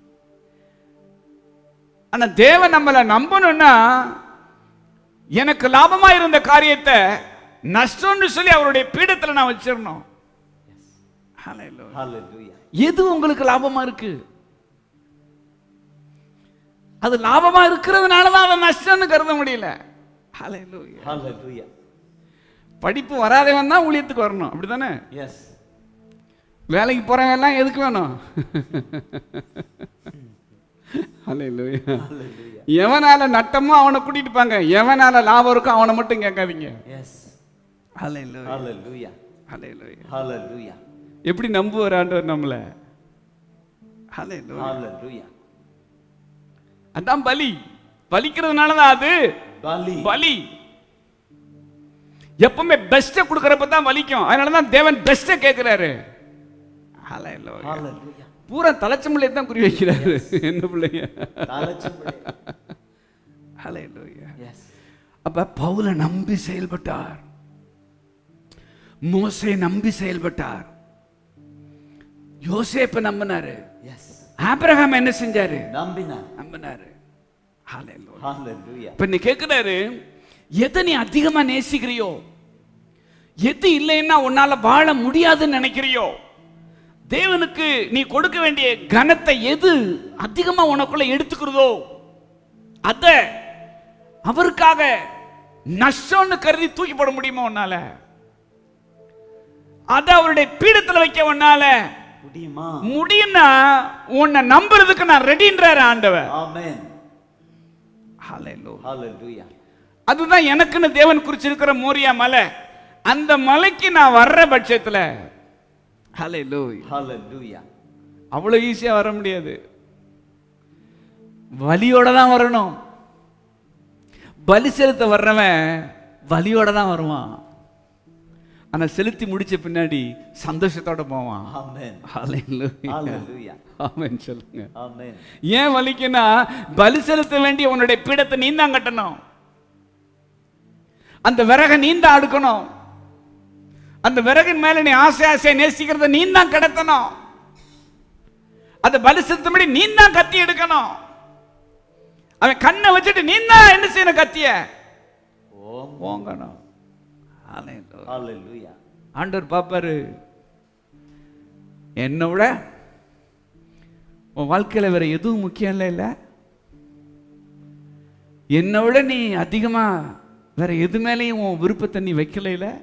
ஆனா தேவன் நம்மளை நம்பணும்னா எனக்கு லாபமா இருந்த காரியத்தை நஷ்டம்னு சொல்லி அவருடைய பீடத்துல நான் வச்சிடணும் Hallelujah. Hallelujah. எது உங்களுக்கு லாபமா இருக்கு அது லாபமா இருக்கிறதுனால தான் அதை நஷ்டம்னு கருத முடியல ஹalleluya Hallelujah. படிப்பு வராதவன் தான் ஊழியத்துக்கு வரணும் அப்படிதானே Yes. வேலைக்கு போறவன் எல்லாம் எதுக்கு வேணும் ஹalleluya Hallelujah. எவனால நட்டமோ அவனை கூட்டிட்டு போங்க எவனால லாபம் இருக்கோ அவனை மட்டும் கேட்காதீங்க Yes. ஹalleluya Hallelujah. ஹalleluya Hallelujah. எப்படி நம்புவார் ஆண்டவர் நம்மள ஹalleluya Hallelujah. அதான் பலி பலிக்கிறதுனால தான் அது பலி பலி எப்பவுமே பெஸ்ட்டை கொடுக்கறப்ப தான் வலிக்கும் அதனால தான் தேவன் பெஸ்ட்டை கேட்கிறாரு ஹalleluya Hallelujah. பூரா தலைச்சம்பிள்ளை தான் குறி வைக்கிறாரு என்ன பிள்ளைங்க தலைச்சம்பளை. ஹalleluya Yes. அப்ப பவுல நம்பி செயல்பட்டார் மோசே நம்பி செயல்பட்டார் யோசேப்ப நம்பினாரு Yes. ஆபிரகாம் என்ன செஞ்சாரு நம்பினார் நம்பினாரு ஹalleluya Hallelujah. இப்ப நீ கேட்கிறாரு எதை நீ அதிகமா நேசிக்கிறியோ எது இல்லைன்னா உன்னால வாழ முடியாதுன்னு நினைக்கிறியோ தேவனுக்கு நீ கொடுக்க வேண்டிய கனத்தை எது அதிகமா உனக்குள்ள எடுத்துக்கிறதோ அத அவருக்காக நஷ்டம்னு கருதி தூக்கி போட முடியுமா உன்னால அத அவருடைய பீடத்துல வைக்க உன்னால முடியுமா முடியும்னா உன்னை நம்புறதுக்கு நான் ரெடின்றாரு ஆண்டவர் Amen. ஹalleluya Hallelujah. அதுதான் எனக்குன்னு தேவன் குறிச்சிருக்கிற மோரியா மலை அந்த மலைக்கு நான் வர்ற பட்சத்துல ஹalleluya Hallelujah. அவ்வளவு ஈஸியா வர முடியாது வலியோட தான் வரணும் பலி செலுத்த வர்றவன் வலியோட தான் வருவான் ஆனா செலுத்தி முடிச்ச பின்னாடி சந்தோஷத்தோட போவான் Amen. ஹalleluya Hallelujah. ஆமென் சொல்லுங்க Amen. ஏன் வலிக்குன்னா பலி செலுத்த வேண்டிய உன்னுடைய பீடத்தை நீ தான் கட்டணும் அந்த விறகை நீ தான் அடுக்கணும் அந்த விறகின் மேல நீ ஆசை ஆசையை நேசிக்கிறத நீ தான் கடத்தணும் அந்த பலி செலுத்தபடி நீ தான் கத்தி எடுக்கணும் அவன் கண்ணை வச்சுட்டு நீ தான் என்ன செய்யணும் கத்திய ஓம் ஓங்கணும் Hallelujah. Hallelujah. ஆண்டவர் பாப்பாரு என்னை விட உன் வாழ்க்கையில வேற எதுவும் முக்கியம் இல்லை இல்ல என்னை விட நீ அதிகமா வேற எது மேலேயும் உன் விருப்பத்தை நீ வைக்கல இல்ல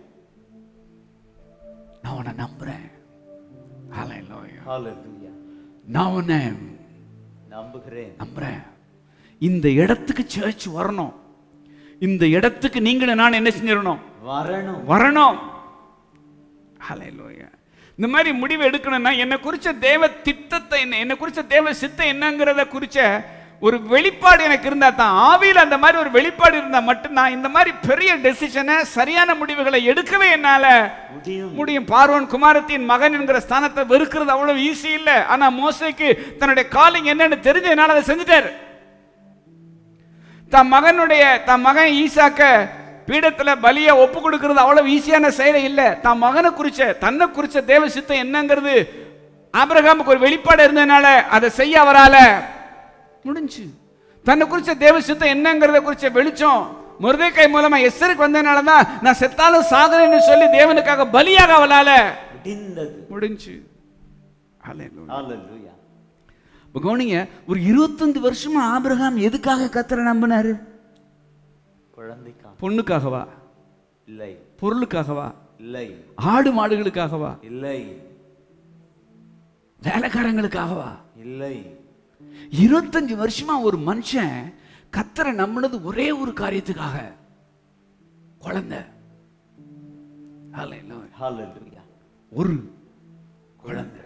நான் உன்னை நம்புறேன் Hallelujah. Hallelujah. நான் உன்னை நம்புகிறேன் நம்புறேன் இந்த இடத்துக்கு சர்ச் வரணும் இந்த இடத்துக்கு நீங்களும் நான் என்ன செஞ்சிடணும் வரணும் வரணும் ஹalleluya இந்த மாதிரி முடிவு எடுக்கணும்னா என்னை குறிச்ச தேவ திட்டத்தை என்ன என்னை குறிச்ச தேவ சித்தம் என்னங்கிறத குறிச்ச ஒரு வெளிப்பாடு எனக்கு இருந்தா தான் ஆவியில் அந்த மாதிரி ஒரு வெளிப்பாடு இருந்தா மட்டும்தான் இந்த மாதிரி பெரிய டெசிஷனை சரியான முடிவுகளை எடுக்கவே என்னால முடியும் முடியும் பார்வன் குமாரத்தின் மகன் என்கிற ஸ்தானத்தை வெறுக்கிறது அவ்வளவு ஈஸி இல்ல ஆனா மோசைக்கு தன்னுடைய காலிங் என்னன்னு தெரிஞ்சதுனால அதை செஞ்சுட்டாரு தன் மகனுடைய தன் மகன் ஈசாக்க பீடத்துல பலிய ஒப்பு கொடுக்கிறது அவ்வளவு ஈஸியான செயலை இல்ல தன் மகனை குறிச்ச தன்னை குறிச்ச தேவ சித்தம் என்னங்கிறது ஆபிரகாமுக்கு ஒரு வெளிப்பாடு இருந்ததுனால அதை செய்ய அவரால முடிஞ்சு தன்னை குறிச்ச தேவ சித்தம் என்னங்கிறத குறிச்ச வெளிச்சம் முருதைக்காய் மூலமா எஸ்ஸருக்கு வந்ததுனால தான் நான் செத்தாலும் சாகரேன்னு சொல்லி தேவனுக்காக பலியாக அவளால முடிந்தது முடிஞ்சு Hallelujah. Hallelujah. இப்ப கவனிங்க ஒரு இருபத்தஞ்சு வருஷமா ஆபிரகாம் எதுக்காக கத்தரை நம்பினாரு குழந்தைக்கா பொண்ணுக்காகவா இல்லை பொருளுக்காகவா இல்லை ஆடு மாடுகளுக்காகவா இல்லை வேலைக்காரங்களுக்காகவா இல்லை இருபத்தஞ்சு வருஷமா ஒரு மனுஷன் கத்தரை நம்பினது ஒரே ஒரு காரியத்துக்காக குழந்தை Hallelujah. Hallelujah. ஒரு குழந்தை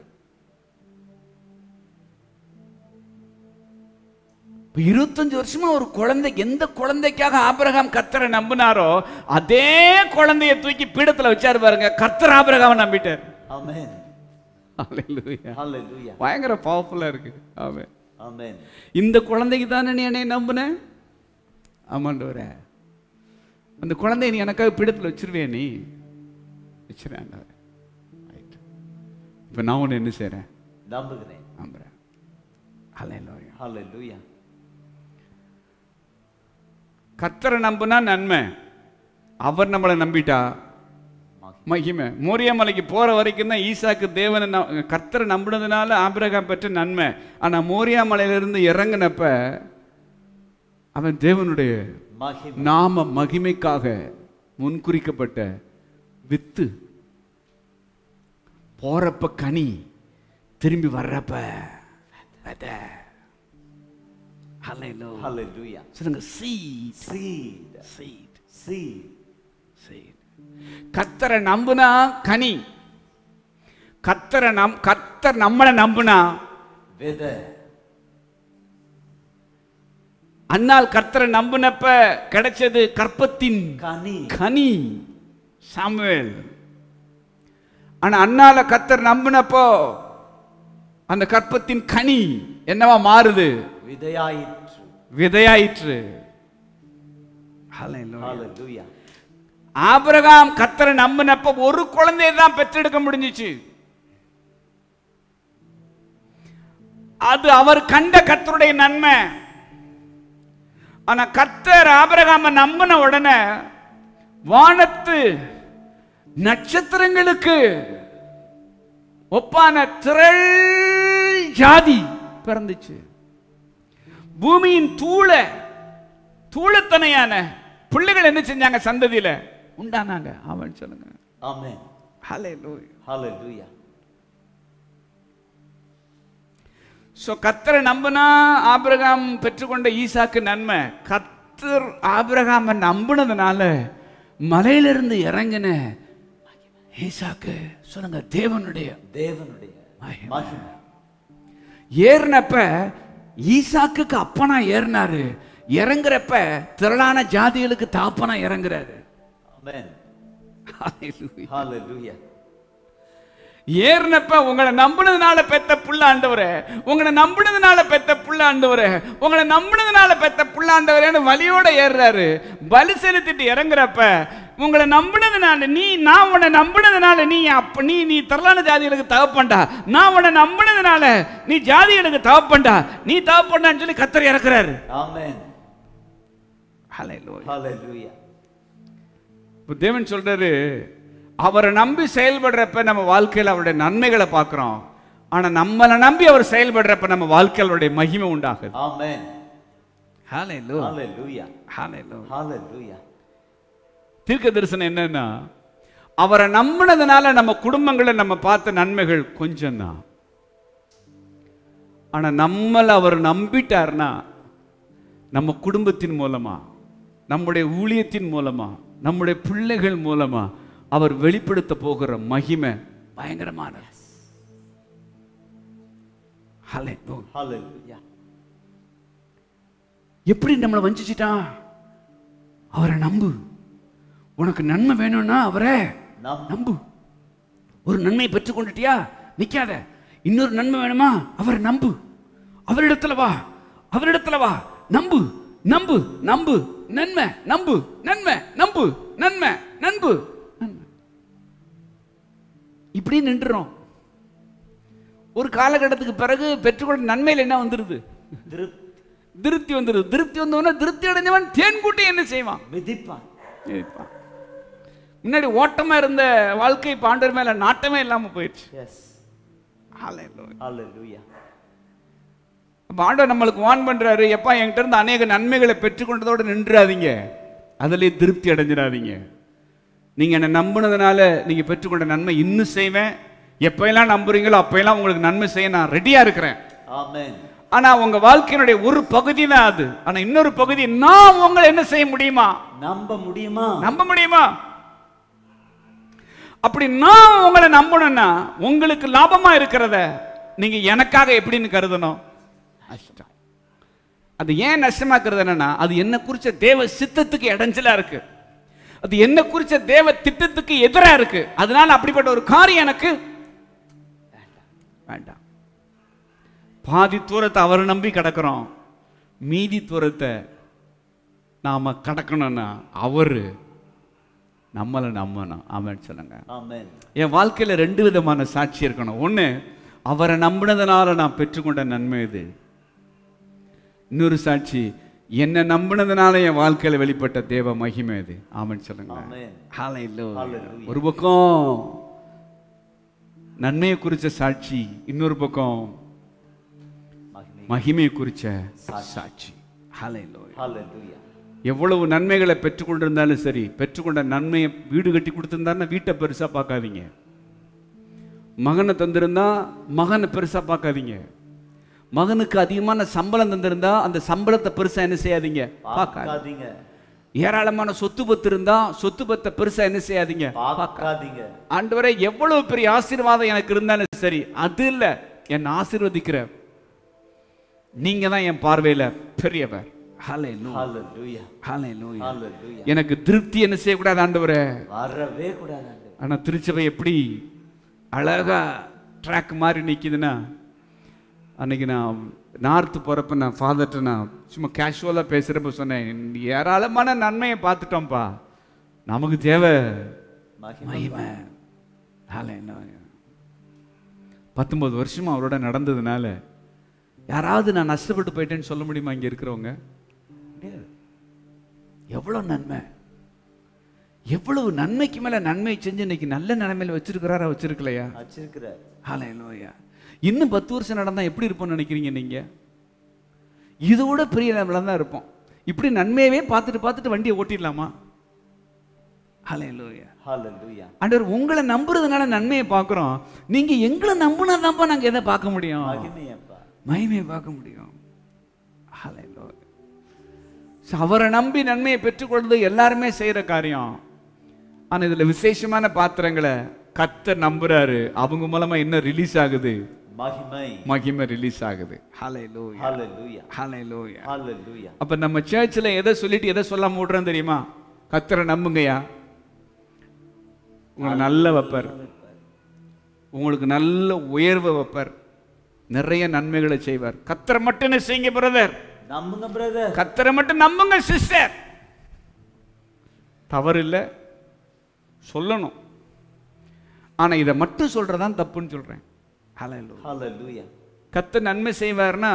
இப்ப இருபத்தஞ்சு வருஷமா ஒரு குழந்தை எந்த குழந்தைக்காக ஆபிரகாம் கத்தரை நம்பினாரோ அதே குழந்தைய தூக்கி பீடத்துல வச்சாரு பாருங்க கத்தர் ஆபிரகாம் நம்பிட்டார் Amen. Hallelujah. Hallelujah. பயங்கர பவர்ஃபுல்லா இருக்கு ஆமென் Amen. இந்த குழந்தைக்கு தானே நீ என்னை நம்புன ஆமாண்டவரே அந்த குழந்தைய நீ எனக்காக பீடத்துல வச்சிருவியா நீ வச்சிருவேன் இப்போ நான் ஒன்று என்ன செய்கிறேன் நம்புகிறேன் நம்புறேன் ஹalleluya Hallelujah. கர்த்தரை நம்புனா நன்மை அவர் நம்மளை நம்பிட்டா மகி- மகிமை மோரியா மலைக்கு போற வரைக்கும் தான் ஈசாக்கு தேவனை ந- கர்த்தரை நம்பினதுனால ஆபிரகாம் பெற்ற நன்மை ஆனா மோரியா மலையிலிருந்து இறங்கினப்ப அவன் தேவனுடைய மகிமை நாம மகிமைக்காக முன்குறிக்கப்பட்ட வித்து போறப்ப கனி திரும்பி வர்றப்ப விதை. Hallelujah. Hallelujah. சொல்லுங்க seed Seed. seed Seed. seed கத்தரை நம்புனா கனி கத்தரை நம் கத்தர் நம்மளை நம்புனா விதை அன்னால் கர்த்தரை நம்பினப்ப கிடைச்சது கற்பத்தின் கனி கனி சாமுவேல் ஆனா அண்ணால கத்தர் நம்பினப்போ அந்த கற்பத்தின் கனி என்னவா மாறுது விதையாயிற்று விதையாயிற்று Hallelujah. Hallelujah. ஆபிரகாம் கத்தரை நம்பினப்ப ஒரு குழந்தையை தான் பெற்றெடுக்க முடிஞ்சிச்சு அது அவர் கண்ட கர்த்தருடைய நன்மை ஆனா கர்த்தர் ஆபிரகாம நம்பின உடனே வானத்து நட்சத்திரங்களுக்கு ஒப்பான திரள் ஜாதி பிறந்துச்சு பூமியின் தூள தூளத்தனையான பிள்ளைகள் என்ன செஞ்சாங்க சந்ததியில உண்டானாங்க அவன் சொல்லுங்க Amen. ஹalleluya Hallelujah. சோ கத்தரை நம்பினா ஆபிரகாம் பெற்றுக்கொண்ட ஈசாக்கு நன்மை கத்தர் ஆபிரகாம நம்பினதுனால மலையிலிருந்து இறங்கின ஈசாக்கு சொல்லுங்க தேவனுடைய தேவனுடைய மகிமை. மகிமை ஏறினப்ப ஈசாக்குக்கு அப்பனா ஏறினாரு இறங்குறப்ப திரளான ஜாதிகளுக்கு தாப்பனா இறங்குறாரு Amen. Hallelujah. Hallelujah. ஏறினப்ப உங்களை நம்பினதுனால பெத்த புள்ள ஆண்டவரே உங்களை நம்பினதுனால பெத்த புள்ள ஆண்டவரே உங்களை நம்பினதுனால பெத்த புள்ள ஆண்டவரேன்னு வலியோட ஏறுறாரு பலி செலுத்திட்டு இறங்குறப்ப உங்களை நம்பினதுனால நீ நான் உன்னை நம்பினதுனால நீ அப்ப நீ நீ திரளான ஜாதிகளுக்கு தகப்பண்டா நான் உன்னை நம்பினதுனால நீ ஜாதிகளுக்கு தகப்பண்டா நீ தகப்பண்டான்னு சொல்லி கத்தர் இறக்குறாரு Amen. Hallelujah. Hallelujah. இப்போ தேவன் சொல்றாரு அவரை நம்பி செயல்படுறப்ப நம்ம வாழ்க்கையில் அவருடைய நன்மைகளை பார்க்குறோம் ஆனா நம்மளை நம்பி அவர் செயல்படுறப்ப நம்ம வாழ்க்கையில் அவருடைய மகிமை உண்டாகுது Amen. Hallelujah. Hallelujah. Hallelujah. Hallelujah. தீர்க்க தரிசனம் என்னன்னா அவரை நம்பினதுனால நம்ம குடும்பங்களை நம்ம பார்த்த நன்மைகள் கொஞ்சம் தான் ஆனா நம்மளை அவர் நம்பிட்டார்னா நம்ம குடும்பத்தின் மூலமா நம்முடைய ஊழியத்தின் மூலமா நம்முடைய பிள்ளைகள் மூலமா அவர் வெளிப்படுத்த போகிற மகிமை பயங்கரமானது Hallelujah. Hallelujah. எப்படி நம்மளை வஞ்சிச்சிட்டான் அவரை நம்பு உனக்கு நன்மை வேணும்னா அவரை நம் நம்பு ஒரு நன்மையை பெற்றுக்கொண்டுட்டியா நிக்காத இன்னொரு நன்மை வேணுமா அவரை நம்பு அவரிடத்துல வா அவரிடத்துல வா நம்பு நம்பு நம்பு நன்மை நம்பு நன்மை நம்பு நன்மை நண்பு நன்மை. இப்படி நின்றுறோம் ஒரு காலகட்டத்துக்கு பிறகு பெற்றுக்கொண்ட நன்மையில் என்ன வந்துருது திருப்தி திருப்தி வந்துருது திருப்தி வந்தவன திருப்தி அடைஞ்சவன் தேன்கூட்டி என்ன செய்வான் மிதிப்பான் இருப்பான். முன்னாடி ஓட்டமா இருந்த வாழ்க்கை இப்ப ஆண்டவர் மேல நாட்டமே இல்லாம போயிடுச்சு எஸ் Hallelujah. Hallelujah. அப்ப ஆண்டவர் நம்மளுக்கு வான் பண்றாரு எப்பா என்கிட்ட இருந்து அநேக நன்மைகளை பெற்றுக்கொண்டதோட நின்றாதீங்க அதுலயே திருப்தி அடைஞ்சிடாதீங்க நீங்க என்னை நம்பினதுனால நீங்க பெற்றுக்கொண்ட நன்மை இன்னும் செய்வேன் எப்பெல்லாம் நம்புறீங்களோ அப்பெல்லாம் உங்களுக்கு நன்மை செய்ய நான் ரெடியா இருக்கிறேன் Amen. ஆனா உங்க வாழ்க்கையினுடைய ஒரு பகுதி தான் அது ஆனா இன்னொரு பகுதி நான் உங்களை என்ன செய்ய முடியுமா நம்ப முடியுமா நம்ப முடியுமா அப்படி நான் உங்களை நம்பணும்னா உங்களுக்கு லாபமா இருக்கிறத நீங்க எனக்காக எப்படின்னு கருதணும் நஷ்டம் அது ஏன் நஷ்டமாக்குறது என்னன்னா அது என்ன குறிச்ச தேவ சித்தத்துக்கு இடைஞ்சலா இருக்கு அது என்ன குறிச்ச தேவ திட்டத்துக்கு எதிரா இருக்கு அதனால அப்படிப்பட்ட ஒரு காரியம் எனக்கு வேண்டாம் பாதி தூரத்தை அவரை நம்பி கிடக்கிறோம் மீதி தூரத்தை நாம கடக்கணும்னா அவரு நம்மளை நம்பணும் ஆமென் சொல்லுங்க Amen. என் வாழ்க்கையில ரெண்டு விதமான சாட்சி இருக்கணும் ஒண்ணு அவரை நம்பினதுனால நான் பெற்றுக்கொண்ட நன்மை இது இன்னொரு சாட்சி என்னை நம்பினதுனால என் வாழ்க்கையில வெளிப்பட்ட தேவ மகிமை இது ஆமென் சொல்லுங்க Amen. Hallelujah. Hallelujah. ஒரு பக்கம் நன்மையை குறிச்ச சாட்சி இன்னொரு பக்கம் மகிமை. மகிமையை குறிச்ச சாட்சி Hallelujah. Hallelujah. எவ்வளவு நன்மைகளை பெற்றுக்கொண்டிருந்தாலும் சரி பெற்றுக்கொண்ட நன்மையை வீடு கட்டி கொடுத்திருந்தாருன்னா வீட்டை பெருசா பார்க்காதீங்க மகனை தந்திருந்தா மகனை பெருசா பார்க்காதீங்க மகனுக்கு அதிகமான சம்பளம் தந்திருந்தா அந்த சம்பளத்தை பெருசா என்ன செய்யாதீங்க பார்க்காதீங்க பார்க்காதீங்க ஏராளமான சொத்து பத்து இருந்தா சொத்து பத்தை பெருசா என்ன செய்யாதீங்க பார்க்காதீங்க ஆண்டவரே எவ்வளவு பெரிய ஆசீர்வாதம் எனக்கு இருந்தாலும் சரி அது இல்ல என்னை ஆசீர்வதிக்கிற நீங்க தான் என் பார்வையில பெரியவர் ஹalleluya ஹalleluya ஹalleluya ஹalleluya எனக்கு திருப்தி என்ன செய்யக்கூடாது ஆண்டவரே வரவே கூடாது ஆண்டவரே. ஆனா திருச்சபை எப்படி அழகா ட்ராக் மாதிரி நிக்குதுன்னா அன்னைக்கு நான் நார்த்து போறப்ப நான் ஃபாதர்கிட்ட நான் சும்மா கேஷுவலாக பேசுகிறப்ப சொன்னேன் ஏராளமான நன்மையை பார்த்துட்டோம்ப்பா நமக்கு தேவை மகிமை மகிமை ஹalleluya. பத்தொன்பது வருஷமா அவரோட நடந்ததுனால யாராவது நான் நஷ்டப்பட்டு போயிட்டேன்னு சொல்ல முடியுமா இங்க இருக்கிறவங்க முடியாது. எவ்வளவு நன்மை எவ்வளவு நன்மைக்கு மேல நன்மை செஞ்சு இன்னைக்கு நல்ல நிலைமையில வச்சிருக்கிறாரா வச்சிருக்கலையா வச்சிருக்கிறார் ஹalleluya. இன்னும் பத்து வருஷம் நடந்தா எப்படி இருப்போம்னு நினைக்கிறீங்க நீங்க இதோட பெரிய லெவலில் தான் இருப்போம் இப்படி நன்மையவே பார்த்துட்டு பார்த்துட்டு வண்டியை ஓட்டிடலாமா ஹalleluya. ஹalleluya ஆண்டவர் உங்களை நம்புறதுனால நன்மையை பார்க்குறோம் நீங்க எங்களை நம்புனா தான்ப்பா நாங்க எதை பார்க்க முடியும் மகிமையப்பா மகிமையை பார்க்க முடியும் ஹalleluya. So, அவரை நம்பி நன்மையை பெற்றுக்கொள்வது எல்லாருமே செய்யற காரியம் ஆனா இதுல விசேஷமான பாத்திரங்களை கத்தர் நம்புறாரு அவங்க மூலமா என்ன ரிலீஸ் ஆகுது மகிமை மகிமை ரிலீஸ் ஆகுது ஹalleluya. ஹalleluya ஹalleluya. ஹalleluya அப்ப நம்ம சர்ச்சில் எதை சொல்லிட்டு எதை சொல்லாம விடுறோம் தெரியுமா கத்தரை நம்புங்கய்யா உங்களை நல்ல வைப்பார் உங்களுக்கு நல்ல உயர்வை வைப்பார் நிறைய நன்மைகளை செய்வார் கத்தரை மட்டும் என்ன செய்யுங்க பிரதர் நம்புங்க பிரதர் கத்தரை மட்டும் நம்புங்க சிஸ்டர் தவறு இல்லை சொல்லணும் ஆனா இதை மட்டும் சொல்றதான் தப்புன்னு சொல்றேன் ஹalleluya. ஹalleluya கத்த நன்மை செய்வார்னா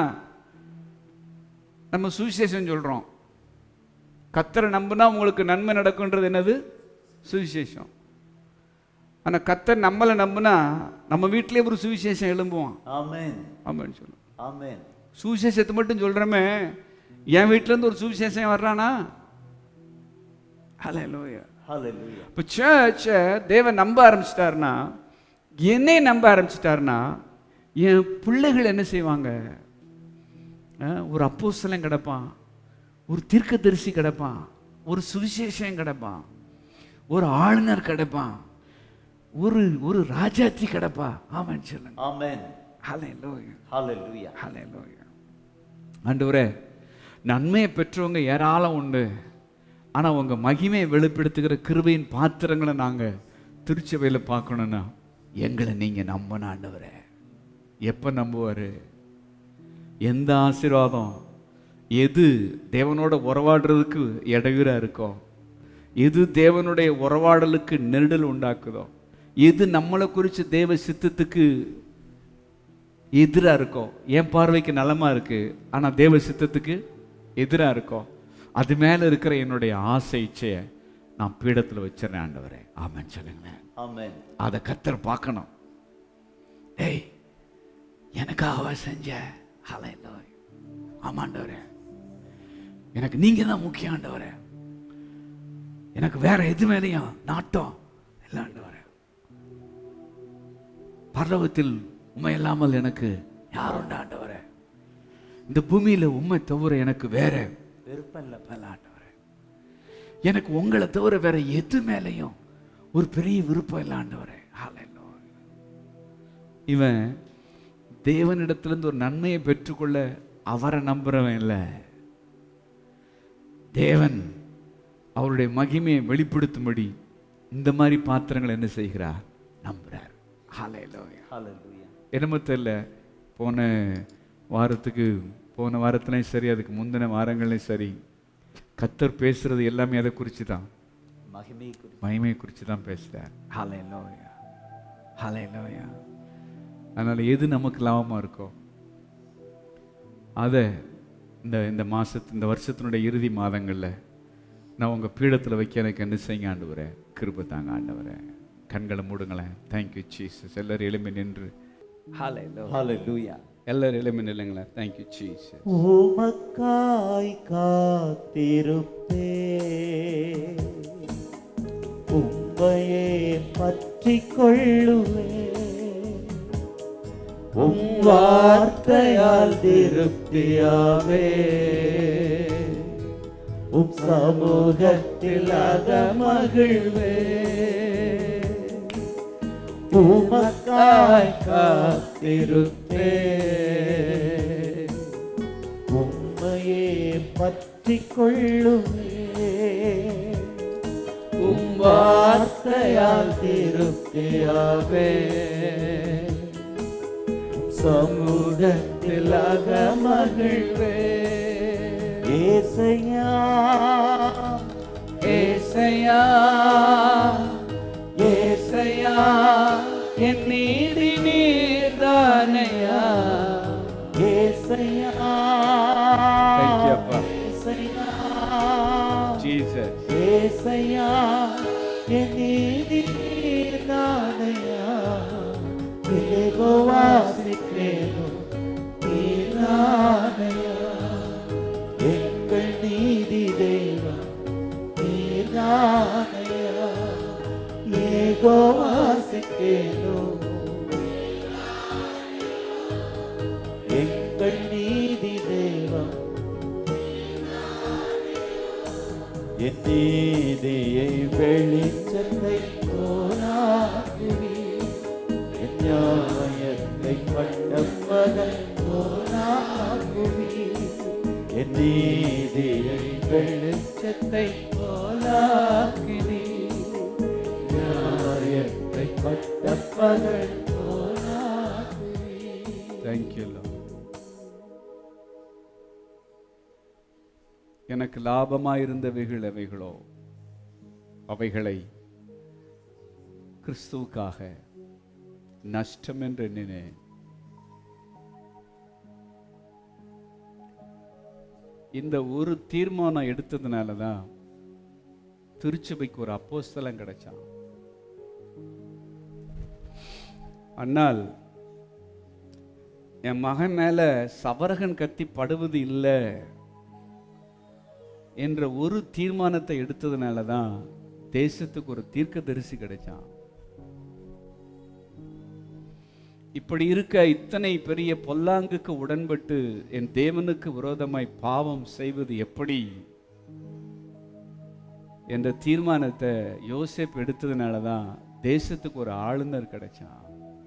நம்ம சுவிசேஷம் சொல்றோம் கத்தரை நம்புனா உங்களுக்கு நன்மை நடக்குன்றது என்னது சுவிசேஷம் ஆனா கத்தர் நம்மளை நம்புனா நம்ம வீட்டிலே ஒரு சுவிசேஷம் எழும்புவான் ஆமென் ஆமான்னு சொல்லுவோம் ஆமென் சுவிசேஷத்தை மட்டும் சொல்றோமே என் வீட்ல இருந்து ஒரு சுவிசேஷம் வர்றானா ஹalleluya ஹalleluya இப்போ சர்ச்சை தேவன் நம்ப ஆரம்பிச்சிட்டாருன்னா என்னை நம்ப ஆரம்பிச்சிட்டாருன்னா என் பிள்ளைகள் என்ன செய்வாங்க அஹ், ஒரு அப்போஸ்தலன் கிடப்பான் ஒரு தீர்க்கதரிசி கிடப்பான் ஒரு சுவிசேஷம் கிடப்பான் ஒரு ஆளுநர் கிடப்பான் ஒரு ஒரு ராஜாத்தி கிடப்பா ஆமான்னு சொல்லுங்க ஆமென் ஹalleluya ஹalleluya ஹalleluya ஆண்டவரே நன்மையை பெற்றவங்க ஏராளம் உண்டு ஆனா உங்க மகிமையை வெளிப்படுத்துகிற கிருபையின் பாத்திரங்களை நாங்க திருச்சபையில பார்க்கணும்னா எங்களை நீங்க நம்பணும் ஆண்டவரே எப்ப நம்புவாரு எந்த ஆசீர்வாதம் எது தேவனோட உறவாடுறதுக்கு இடையூறா இருக்கோ எது தேவனுடைய உறவாடலுக்கு நெருடல் உண்டாக்குதோ எது நம்மளை குறித்து தேவ சித்தத்துக்கு எதிரா இருக்கும் என் பார்வைக்கு நலமா இருக்கு ஆனா தேவ சித்தத்துக்கு எதிரா இருக்கும் அது மேல இருக்கிற என்னுடைய ஆசை இச்சையை நான் பீடத்துல வச்சிடறேன் ஆண்டவரே ஆமென் சொல்லுங்களேன் ஆமென் அதை கத்தர் பார்க்கணும் டேய் எனக்காக செஞ்ச ஹalleluya ஆமாண்டவரே எனக்கு நீங்க தான் முக்கியம் ஆண்டவரே எனக்கு வேற எது மேலேயும் நாட்டம் இல்லை ஆண்டவரே பரலோகத்தில் உண்மை இல்லாமல் எனக்கு யார் உண்டு ஆண்டவரே இந்த பூமியில உண்மை தவிர எனக்கு வேற விருப்பம் இல்ல மேல ஆண்டவரே எனக்கு உங்களை தவிர வேற எது மேலையும் ஒரு பெரிய விருப்பம் இல்லை ஆண்டவரே ஹalleluya. இவன் தேவனிடத்திலிருந்து ஒரு நன்மையை பெற்றுக்கொள்ள அவரை நம்புறவன் இல்லை தேவன் அவருடைய மகிமையை வெளிப்படுத்தும்படி இந்த மாதிரி பாத்திரங்களை என்ன செய்கிறார் நம்புறார் ஹalleluya. ஹalleluya என்னமோ தெரியல போன வாரத்துக்கு போன வாரத்துலையும் சரி அதுக்கு முந்தின வாரங்களையும் சரி கத்தர் பேசுறது எல்லாமே அதை குறித்து தான் மகிமை குறித்து மகிமையை குறித்து தான் பேசுகிறார் ஹalleluya ஹalleluya அதனால எது நமக்கு லாபமாக இருக்கோ அதை இந்த இந்த மாசத்து இந்த வருஷத்தினுடைய இறுதி மாதங்களில் நான் உங்கள் பீடத்தில் வைக்க எனக்கு என்ன செய்யுங்க ஆண்டவரே கிருபை தாங்க ஆண்டவரே கண்களை மூடுங்களேன் தேங்க்யூ சீசஸ் எல்லாரும் எளிமை நின்று ஹalleluya ஹalleluya எல்லாரும் எழுமி நில்லுங்களா தேங்க்யூ சீஸ் உமக்காய் காத்திருப்பே உம்மையே பற்றிக் கொள்ளுவே உம் வார்த்தையால் திருப்தியாவே உம் சமூகத்தில் அகமகிழ்வே உமக்காய் காத்திருப்பே உம்மையே பற்றிக் கொள்ளுவே உம் வார்த்தையால் திருப்தியாவே சமூகத்தில் அகமகிழ்வே ஏசையா ஏசையா ஏசையா என் நீதி நீர்தானையா ஏசையா Thank you, அப்பா. ஏசையா ஜீசஸ் ஏசையா என் நீதி நீர்தானையா வாசிக்கிறேனோ நீர்தானையா எங்கள் நீதி தெய்வம் நீர்தானையா ஏகோ வாசிக்கிறேனோ எங்கள் நீதி தெய்வம் என் நீதியை வெளிச்சத்தை போராடுவி என் நியாயத்தை பட்டப்பதன் போராடுவி என் நீதியை வெளிச்சத்தை போலாக்கினி நியாயத்தை பட்டப்பதன் போராடுவி தேங்க்யூ எனக்கு லாபமாயிருந்தவைகள் அவைகளோ அவைகளை கிறிஸ்துவுக்காக நஷ்டம் என்று எண்ணினேன் இந்த ஒரு தீர்மானம் எடுத்ததுனால தான் திருச்சபைக்கு ஒரு அப்போஸ்தலம் கிடைச்சான் ஆனால் என் மகன் மேல சவரகன் கத்தி படுவது இல்லை என்ற ஒரு தீர்மானத்தை எடுத்ததுனால தான் தேசத்துக்கு ஒரு தீர்க்கதரிசி கிடைச்சான் இப்படி இருக்க இத்தனை பெரிய பொல்லாங்குக்கு உடன்பட்டு என் தேவனுக்கு விரோதமாய் பாவம் செய்வது எப்படி என்ற தீர்மானத்தை யோசேப் எடுத்ததுனால தான் தேசத்துக்கு ஒரு ஆளுநர் கிடைச்சான்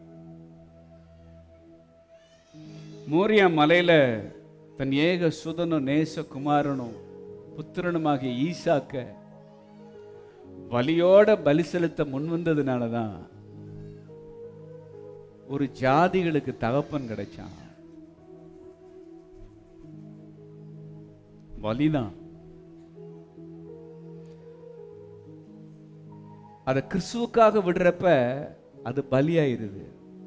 மோரியா மலையில தன் ஏக சுதனும் நேச குமாரனும் புத்திரனுமாகிய ஈசாக்க வலியோட பலி செலுத்த முன்வந்ததுனால தான் ஒரு ஜாதிகளுக்கு தகப்பன் கிடைச்சான் வலிதான் அதை கிறிஸ்துவுக்காக விடுறப்ப அது பலியாயிருது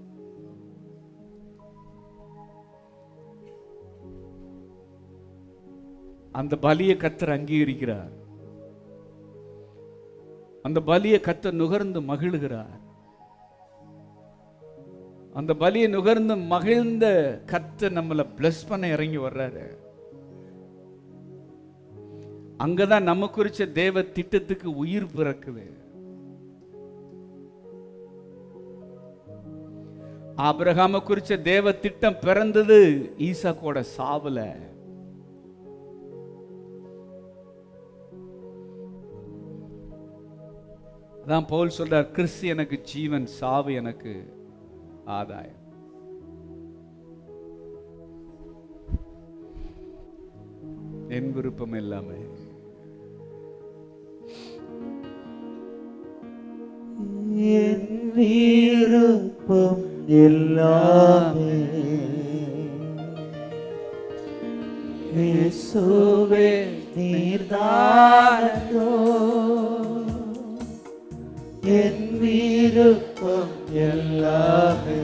அந்த பலியை கத்தர் அங்கீகரிக்கிறார் அந்த பலியை கத்தர் நுகர்ந்து மகிழுகிறார் அந்த பலியை நுகர்ந்து மகிழ்ந்த கத்தர் நம்மளை பிளஸ் பண்ண இறங்கி வர்றாரு அங்கதான் நம்ம குறிச்ச தேவ திட்டத்துக்கு உயிர் பிறக்குது ஆபிரகாம குறிச்ச தேவ திட்டம் பிறந்தது ஈசாக்கோட சாவுல அதான் பவுல் சொல்றார் கிறிஸ்து எனக்கு ஜீவன் சாவு எனக்கு ஆதாயம் என் விருப்பம் எல்லாமே என் விருப்பம் எல்லாமே இயேசுவே நீர்தானோ என் விருப்பம் எல்லாமே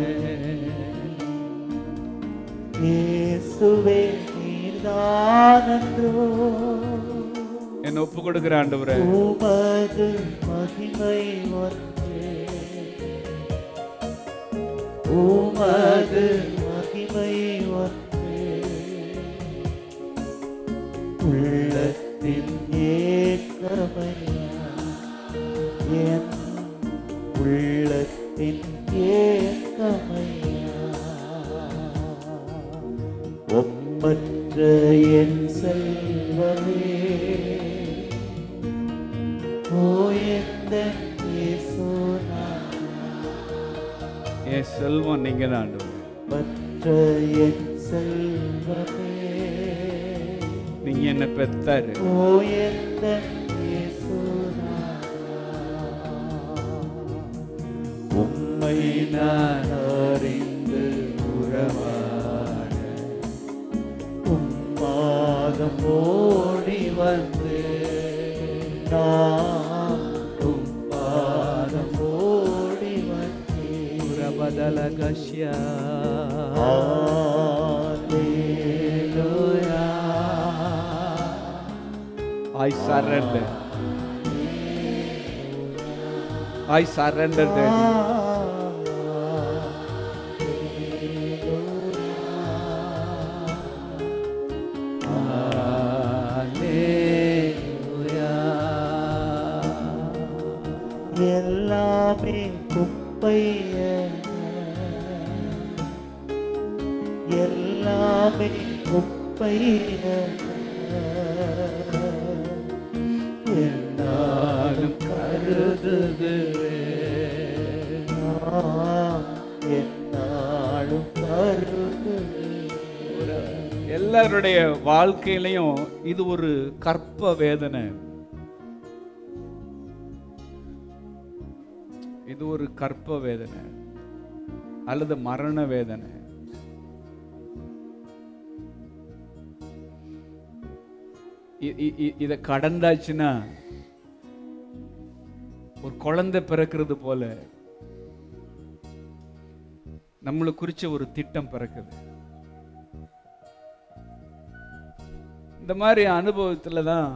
இயேசுவே நீர்தானோ என்ன ஒப்பு கொடுக்கிற ஆண்டவரே உமது மகிமை ஒன்றே உமது மகிமை உள்ளத்தின் ஏக்கமையா என் உள்ளத்தின் ஏக்கமையா ஒப்பற்ற என் செல்வமே ஓயந்த என் செல்வம் நீங்க தான் பற்ற என் செல்வமே நீங்க என்ன பெத்தாரு ஓயந்த உம்மை நான் அறிந்து உறவாட உம்மாதம் ஓடி வந்து நான் உம்மாதம் ஓடி வந்தேன் பிரபதலகஷ்யா I surrender. I surrender, Daddy. எல்லாமே குப்பைய எல்லாமே குப்பைய என்னாலும் கருதுகிறேன் என்னாலும் கருதுகிறேன் எல்லாருடைய வாழ்க்கையிலையும் இது ஒரு கற்ப வேதனை இது ஒரு கற்ப வேதனை அல்லது மரண வேதனை இ- இ- இ- இத கடந்தாச்சுன்னா ஒரு குழந்தை பிறக்கிறது போல நம்மளை குறிச்ச ஒரு திட்டம் பிறக்குது இந்த மாதிரி அனுபவத்துல தான்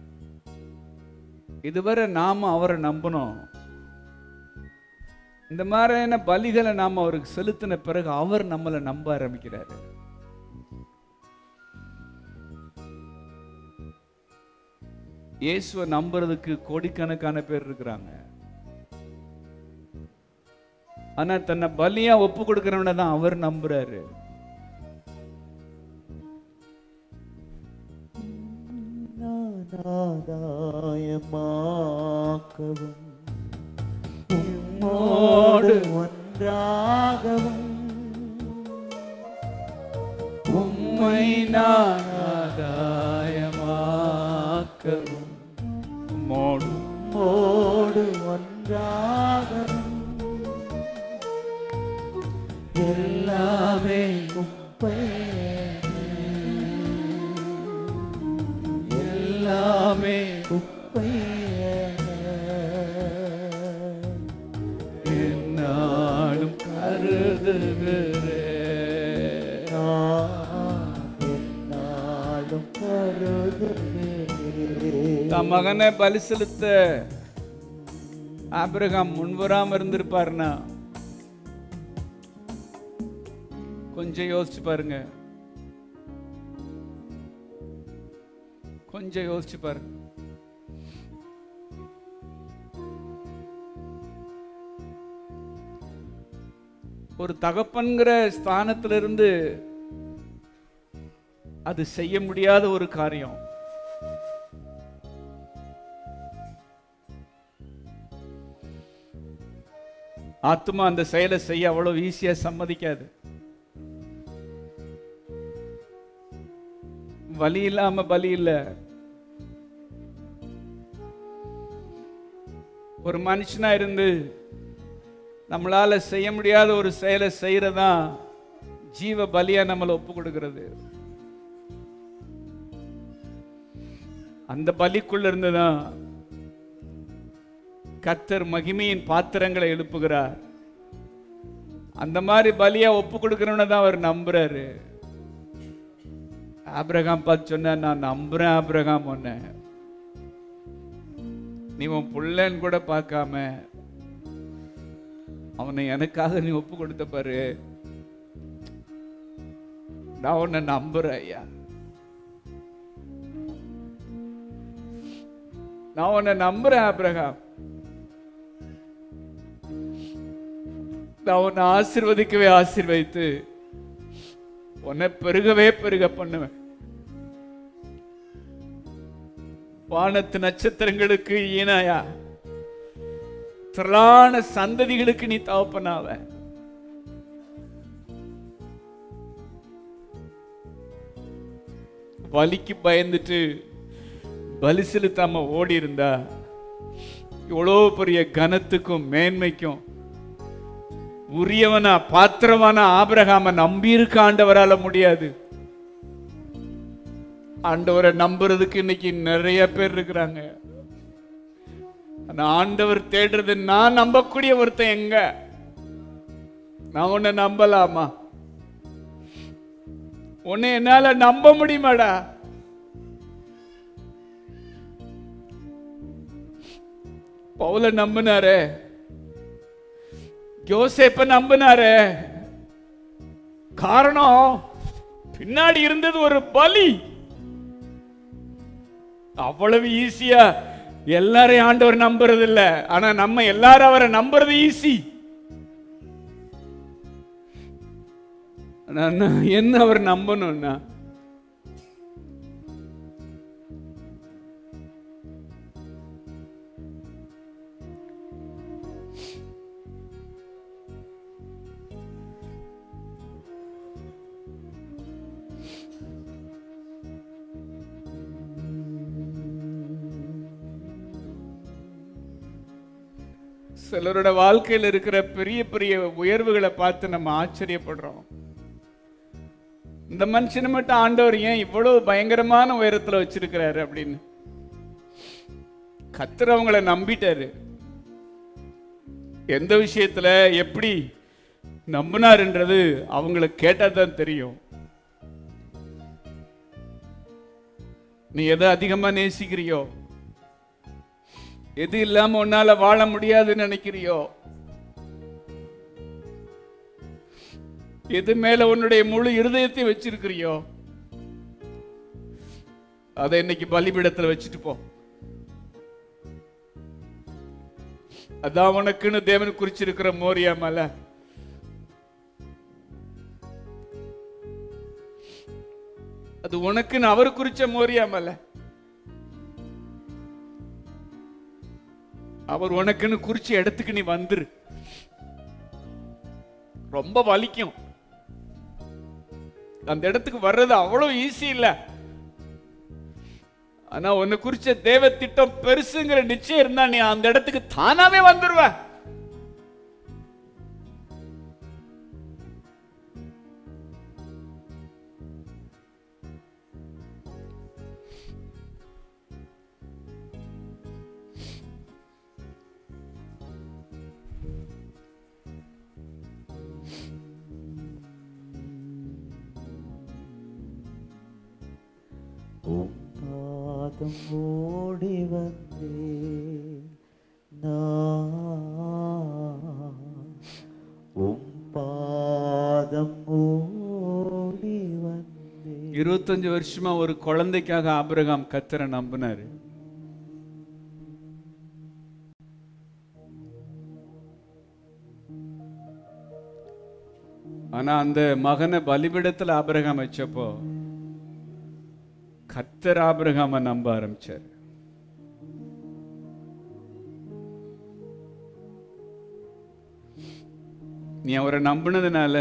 இதுவரை நாம அவரை நம்பணும் இந்த மாதிரியான பலிகளை நாம அவருக்கு செலுத்தின பிறகு அவர் நம்மளை நம்ப ஆரம்பிக்கிறாரு இயேசுவை நம்புறதுக்கு கோடிக்கணக்கான பேர் இருக்கிறாங்க ஆனா தன்னை பலியா ஒப்பு கொடுக்கிறவன தான் அவர் நம்புறாரு ஆதாயமாக்கவும் உம்மோடு ஒன்றாகவும் உம்மை நான் ஆதாயமாக்கவும் உம்மோடு உம்மோடு ஒன்றாகவும் எல்லாமே குப்பை எல்லாமே குப்பை என்னாலும் கருதுகிறேன் என்னாலும் கருதுகிறேன் தன் மகனை பலி செலுத்த ஆபிரகாம் முன்வராம இருந்திருப்பாருன்னா கொஞ்சம் யோசிச்சு பாருங்க கொஞ்சம் யோசிச்சு பாருங்க ஒரு தகப்பன்கிற ஸ்தானத்திலிருந்து அது செய்ய முடியாத ஒரு காரியம் ஆத்மா அந்த செயலை செய்ய அவ்வளவு ஈஸியா சம்மதிக்காது வலி இல்லாம பலி இல்ல ஒரு மனுஷனா இருந்து நம்மளால செய்ய முடியாத ஒரு செயலை செய்யறதா ஜீவ பலியா நம்மளை ஒப்பு கொடுக்கிறது அந்த பலிக்குள்ள இருந்துதான் கத்தர் மகிமையின் பாத்திரங்களை எழுப்புகிறார் அந்த மாதிரி பலியா ஒப்பு கொடுக்கணும்னு தான் அவர் நம்புறாரு ஆபிரகாம் பார்த்து சொன்ன நான் நம்புறேன் ஆபிரகாம் உன்னை நீ உன் புள்ளன்னு கூட பார்க்காம அவனை எனக்காக நீ ஒப்பு கொடுத்த பாரு நான் உன்னை நம்புறேன் ஐயா நான் உன்னை நம்புறேன் ஆபிரகாம் நான் உன்னை ஆசீர்வதிக்கவே ஆசீர்வதித்து உன்னை பெருகவே பெருக பண்ணுவேன் வானத்து நட்சத்திரங்களுக்கு ஈனாயா திரளான சந்ததிகளுக்கு நீ தகப்பனாவ வலிக்கு பயந்துட்டு பலி செலுத்தாம ஓடி இருந்தா இவ்வளோ பெரிய கனத்துக்கும் மேன்மைக்கும் உரியவனா பாத்திரமான ஆபிரகாம நம்பி இருக்க ஆண்டவரால முடியாது ஆண்டவரை நம்புறதுக்கு இன்னைக்கு நிறைய பேர் இருக்கிறாங்க ஆனா ஆண்டவர் தேடுறது நான் நம்பக்கூடிய ஒருத்தன் எங்க நான் உன்னை நம்பலாமா உன்னை என்னால நம்ப முடியுமாடா பவுல நம்பினாரு யோசேப்ப நம்பினாரு காரணம் பின்னாடி இருந்தது ஒரு பலி அவ்வளவு ஈஸியா எல்லாரையும் ஆண்டவர் நம்புறது இல்ல ஆனா நம்ம எல்லாரும் அவரை நம்புறது ஈஸி என்ன அவர் நம்பணும்னா சிலரோட வாழ்க்கையில் இருக்கிற பெரிய பெரிய உயர்வுகளை பார்த்து நம்ம ஆச்சரியப்படுறோம் இந்த மனுஷனை மட்டும் ஆண்டவர் ஏன் இவ்வளவு பயங்கரமான உயரத்துல வச்சிருக்கிறாரு அப்படின்னு கத்தர் அவங்கள நம்பிட்டாரு எந்த விஷயத்துல எப்படி நம்பினாருன்றது அவங்களுக்கு கேட்டா தான் தெரியும் நீ எதை அதிகமா நேசிக்கிறியோ எது இல்லாம உன்னால வாழ முடியாதுன்னு நினைக்கிறியோ எது மேல உன்னுடைய முழு இருதயத்தை வச்சிருக்கிறியோ அதை இன்னைக்கு பலிபீடத்துல வச்சுட்டு போ அதான் உனக்குன்னு தேவன் குறிச்சிருக்கிற மோரியா மலை அது உனக்குன்னு அவர் குறிச்ச மோரியா மலை அவர் உனக்குன்னு குறிச்ச இடத்துக்கு நீ வந்துரு ரொம்ப வலிக்கும் அந்த இடத்துக்கு வர்றது அவ்வளவு ஈஸி இல்ல ஆனா உன்னை குறிச்ச தேவ திட்டம் பெருசுங்கிற நிச்சயம் இருந்தா நீ அந்த இடத்துக்கு தானாவே வந்துருவ உம் பாதம் ஓடி வந்தேன் நான் உம் பாதம் ஓடி வந்தேன் இருபத்தஞ்சு வருஷமா ஒரு குழந்தைக்காக ஆபிரகாம் கத்தரை நம்பினாரு ஆனா அந்த மகனை பலிபிடத்துல ஆபிரகாம் வச்சப்போ கத்தர் ஆபிரகாம நம்ப ஆரம்பிச்சார் நீ அவரை நம்பினதுனால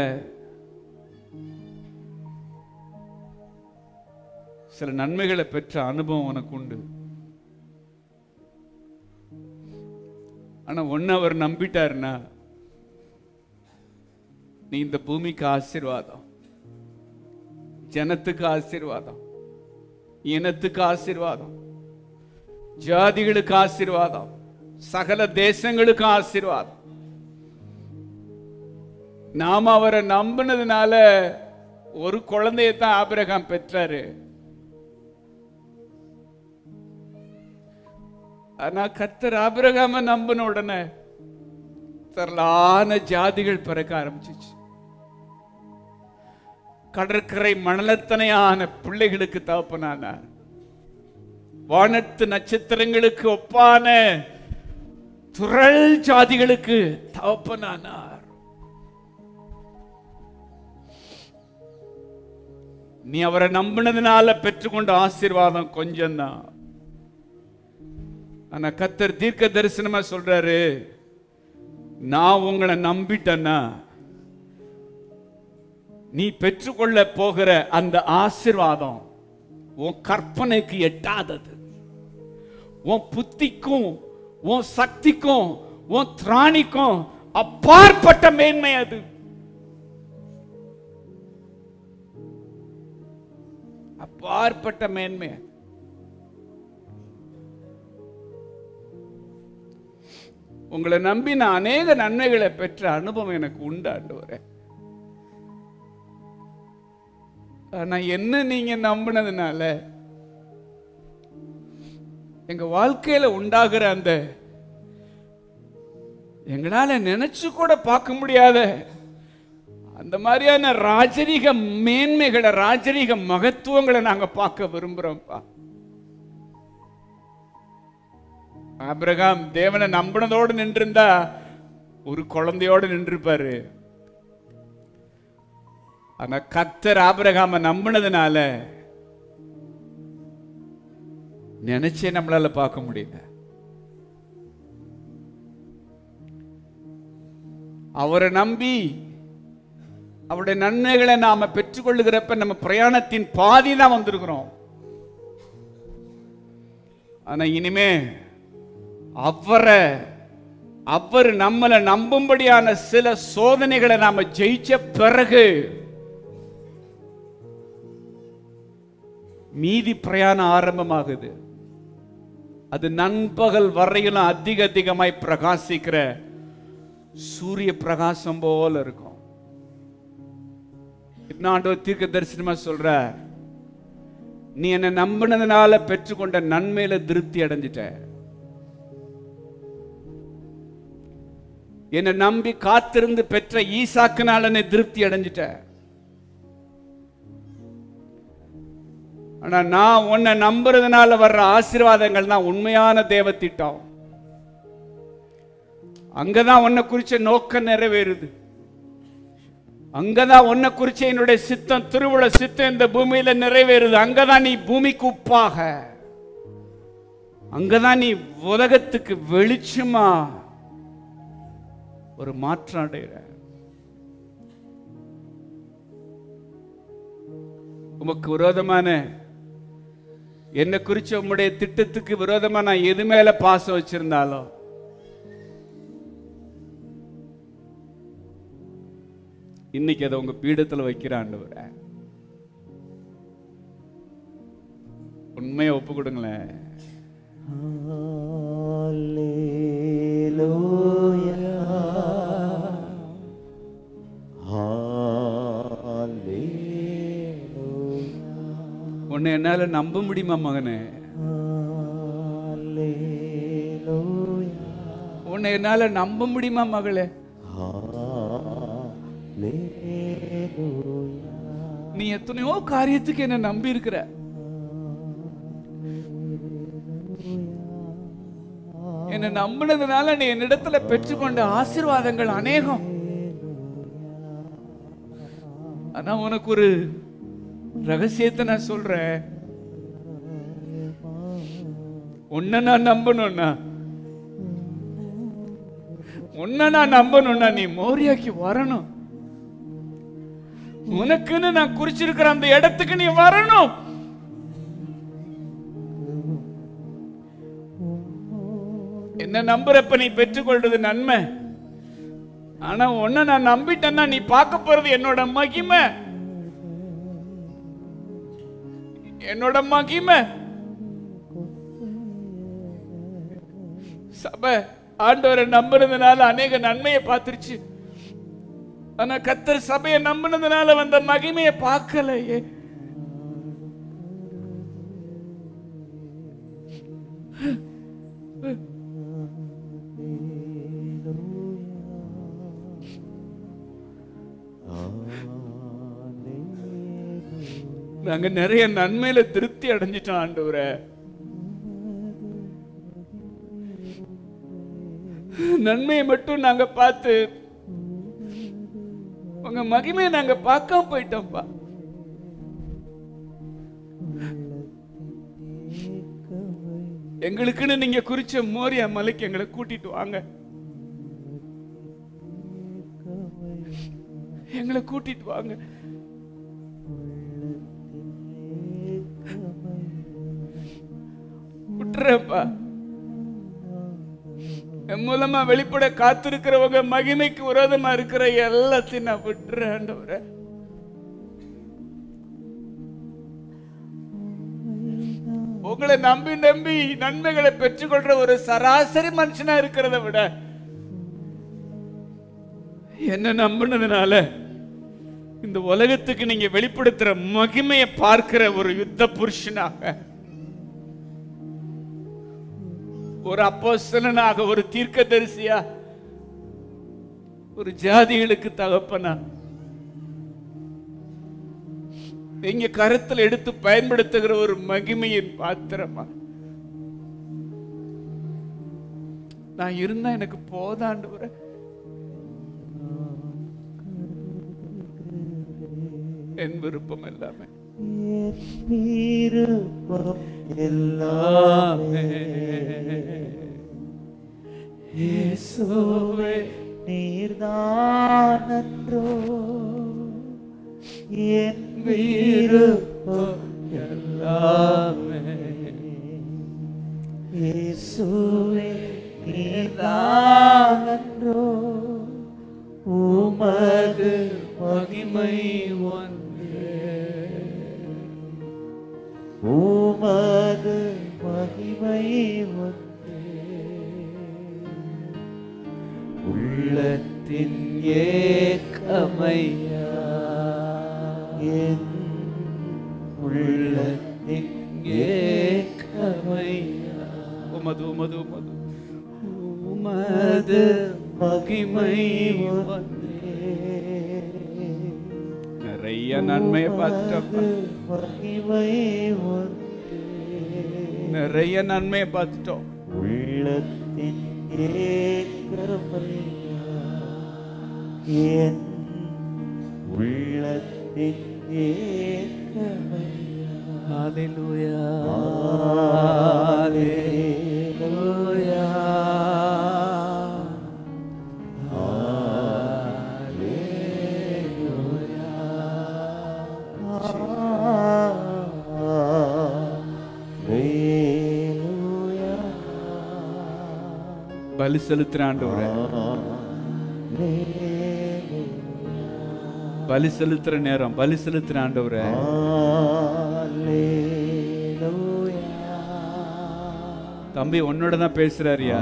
சில நன்மைகளை பெற்ற அனுபவம் உனக்கு உண்டு ஆனா ஒன்னு அவர் நம்பிட்டாருன்னா நீ இந்த பூமிக்கு ஆசீர்வாதம் ஜனத்துக்கு ஆசீர்வாதம் இனத்துக்கு ஆசீர்வாதம் ஜாதிகளுக்கு ஆசீர்வாதம் சகல தேசங்களுக்கு ஆசீர்வாதம் நாம அவரை நம்பினதுனால ஒரு குழந்தையை தான் ஆபிரகாம் பெற்றாரு ஆனா கர்த்தர் ஆபிரகாம நம்பின உடனே திரளான ஜாதிகள் பிறக்க ஆரம்பிச்சிச்சு கடற்கரை மணலத்தனையான பிள்ளைகளுக்கு தகப்பனானார் வானத்து நட்சத்திரங்களுக்கு ஒப்பான துறள் ஜாதிகளுக்கு தகப்பனானார் நீ அவரை நம்பினதுனால பெற்றுக்கொண்ட ஆசீர்வாதம் கொஞ்சம்தான் ஆனா கத்தர் தீர்க்க தரிசனமா சொல்றாரு நான் உங்களை நம்பிட்டேன்னா நீ பெற்றுக்கொள்ள போகிற அந்த ஆசீர்வாதம் உன் கற்பனைக்கு எட்டாதது உன் புத்திக்கும் உன் சக்திக்கும் உன் திராணிக்கும் அப்பாற்பட்ட மேன்மை அது அப்பாற்பட்ட மேன்மை உங்களை நம்பி நான் அநேக நன்மைகளை பெற்ற அனுபவம் எனக்கு உண்டு ஆண்டவரே ஆனா என்ன நீங்க நம்பினதுனால எங்க வாழ்க்கையில உண்டாகிற அந்த எங்களால நினைச்சு கூட பார்க்க முடியாத அந்த மாதிரியான ராஜரீக மேன்மைகளை ராஜரீக மகத்துவங்களை நாங்க பார்க்க விரும்புறோம்ப்பா ஆபிரகாம் தேவனை நம்பினதோடு நின்றிருந்தா ஒரு குழந்தையோடு நின்றிருப்பாரு ஆனா கத்தர் ஆபிரகாம நம்பினதுனால நினைச்சே நம்மளால பார்க்க முடியல அவரை நம்பி அவருடைய நன்மைகளை நாம பெற்றுக்கொள்ளுகிறப்ப நம்ம பிரயாணத்தின் பாதி தான் வந்திருக்கிறோம் ஆனா இனிமே அவரை அவர் நம்மளை நம்பும்படியான சில சோதனைகளை நாம ஜெயிச்ச பிறகு மீதி பிரயாணம் ஆரம்பமாகுது அது நண்பகல் வரையிலும் அதிக அதிகமாய் பிரகாசிக்கிற சூரிய பிரகாசம் போல இருக்கும் ஆண்டவர் தீர்க்க தரிசனமா சொல்ற நீ என்னை நம்பினதுனால பெற்றுக்கொண்ட நன்மையில திருப்தி அடைஞ்சிட்ட என்னை நம்பி காத்திருந்து பெற்ற ஈசாக்குனால என்னை திருப்தி அடைஞ்சிட்ட ஆனா நான் உன்னை நம்புறதுனால வர்ற ஆசீர்வாதங்கள் தான் உண்மையான தேவ திட்டம் அங்கதான் உன்னை குறிச்ச நோக்கம் நிறைவேறுது அங்கதான் உன்னை குறிச்ச என்னுடைய சித்தம் திருவிழ சித்தம் இந்த பூமியில நிறைவேறுது அங்கதான் நீ பூமிக்கு உப்பாக அங்கதான் நீ உலகத்துக்கு வெளிச்சமா ஒரு மாற்றம் அடைகிற உமக்கு விரோதமான என்னை குறிச்ச உம்முடைய திட்டத்துக்கு விரோதமா நான் எது மேல பாசம் வச்சிருந்தாலும் இன்னைக்கு அதை உங்க பீடத்துல வைக்கிற ஆண்டவரே உண்மையை ஒப்பு கொடுங்களேன் உன்னை என்னால நம்ப முடியுமா மகனே உன்னை என்னால நம்ப முடியுமா மகளே நீ எத்தனையோ காரியத்துக்கு என்ன நம்பி இருக்கிற என்னை நம்பினதுனால நீ என்னிடத்துல பெற்றுக்கொண்ட ஆசீர்வாதங்கள் அநேகம் ஆனா உனக்கு ஒரு ரகசியத்தை நான் சொல்றேன் உன்னை நான் நம்பணும்னா உன்னை நான் நம்பணும்னா நீ மோரியாக்கு வரணும் உனக்குன்னு நான் குறிச்சிருக்கிற அந்த இடத்துக்கு நீ வரணும் என்ன நம்புறப்ப நீ பெற்றுக்கொள்றது நன்மை ஆனா உன்னை நான் நம்பிட்டேன்னா நீ பார்க்க போறது என்னோட மகிமை என்னோட மகிமை சபை ஆண்டவரை நம்புறதுனால அநேக நன்மையை பார்த்துருச்சு ஆனா கத்தர் சபையை நம்பினதுனால வந்த மகிமையை பார்க்கலையே நாங்க நிறைய நன்மையில திருப்தி அடைஞ்சிட்டோம் ஆண்டவரே நன்மையை மட்டும் நாங்க பார்த்து உங்க மகிமையை நாங்க பார்க்காம போயிட்டோம்ப்பா எங்களுக்குன்னு நீங்க குறிச்ச மோரியா மலைக்கு எங்களை கூட்டிட்டு வாங்க எங்களை கூட்டிட்டு வாங்க விட்டுறப்பா என் மூலமா வெளிப்பட காத்திருக்கிறவங்க மகிமைக்கு விரோதமா இருக்கிற எல்லாத்தையும் நான் விட்டுறேன் ஆண்டவரே உங்களை நம்பி நம்பி நன்மைகளை பெற்றுக்கொள்ற ஒரு சராசரி மனுஷனா இருக்கிறத விட என்ன நம்பினதுனால இந்த உலகத்துக்கு நீங்க வெளிப்படுத்துற மகிமையை பார்க்கிற ஒரு யுத்த புருஷனாக ஒரு அப்போஸ்தலனாக ஒரு தீர்க்கதரிசியா ஒரு ஜாதிகளுக்கு தகப்பனா நீங்க கருத்தில் எடுத்து பயன்படுத்துகிற ஒரு மகிமையின் பாத்திரமா நான் இருந்தா எனக்கு போதாண்டு வர என் விருப்பம் எல்லாமே விருப்பம் எல்லாமே இயேசுவே நீர்தானன்றோ என் விருப்பம் எல்லாமே இயேசுவே நீர்தானன்றோ உமது மகிமை ஒன்றே உமது மகிமை ஒன்றே உள்ளத்தின் ஏக்கமையா என் உள்ளத்தின் ஏக்கமையா உமது உமது உமது உமது மகிமை ஒன்றே நிறைய நன்மையை பார்த்துட்டோம் மகிமை ஒன்றே நிறைய நன்மையை பார்த்துட்டோம் உள்ளத்தின் ஏக்கமையா என் உள்ளத்தின் ஏக்கமையா ஹalleluya ஹalleluya பலி செலுத்துற ஆண்டவரே பலி செலுத்துற நேரம் பலி செலுத்துற ஆண்டவரே தம்பி உன்னோட தான் பேசுறாருயா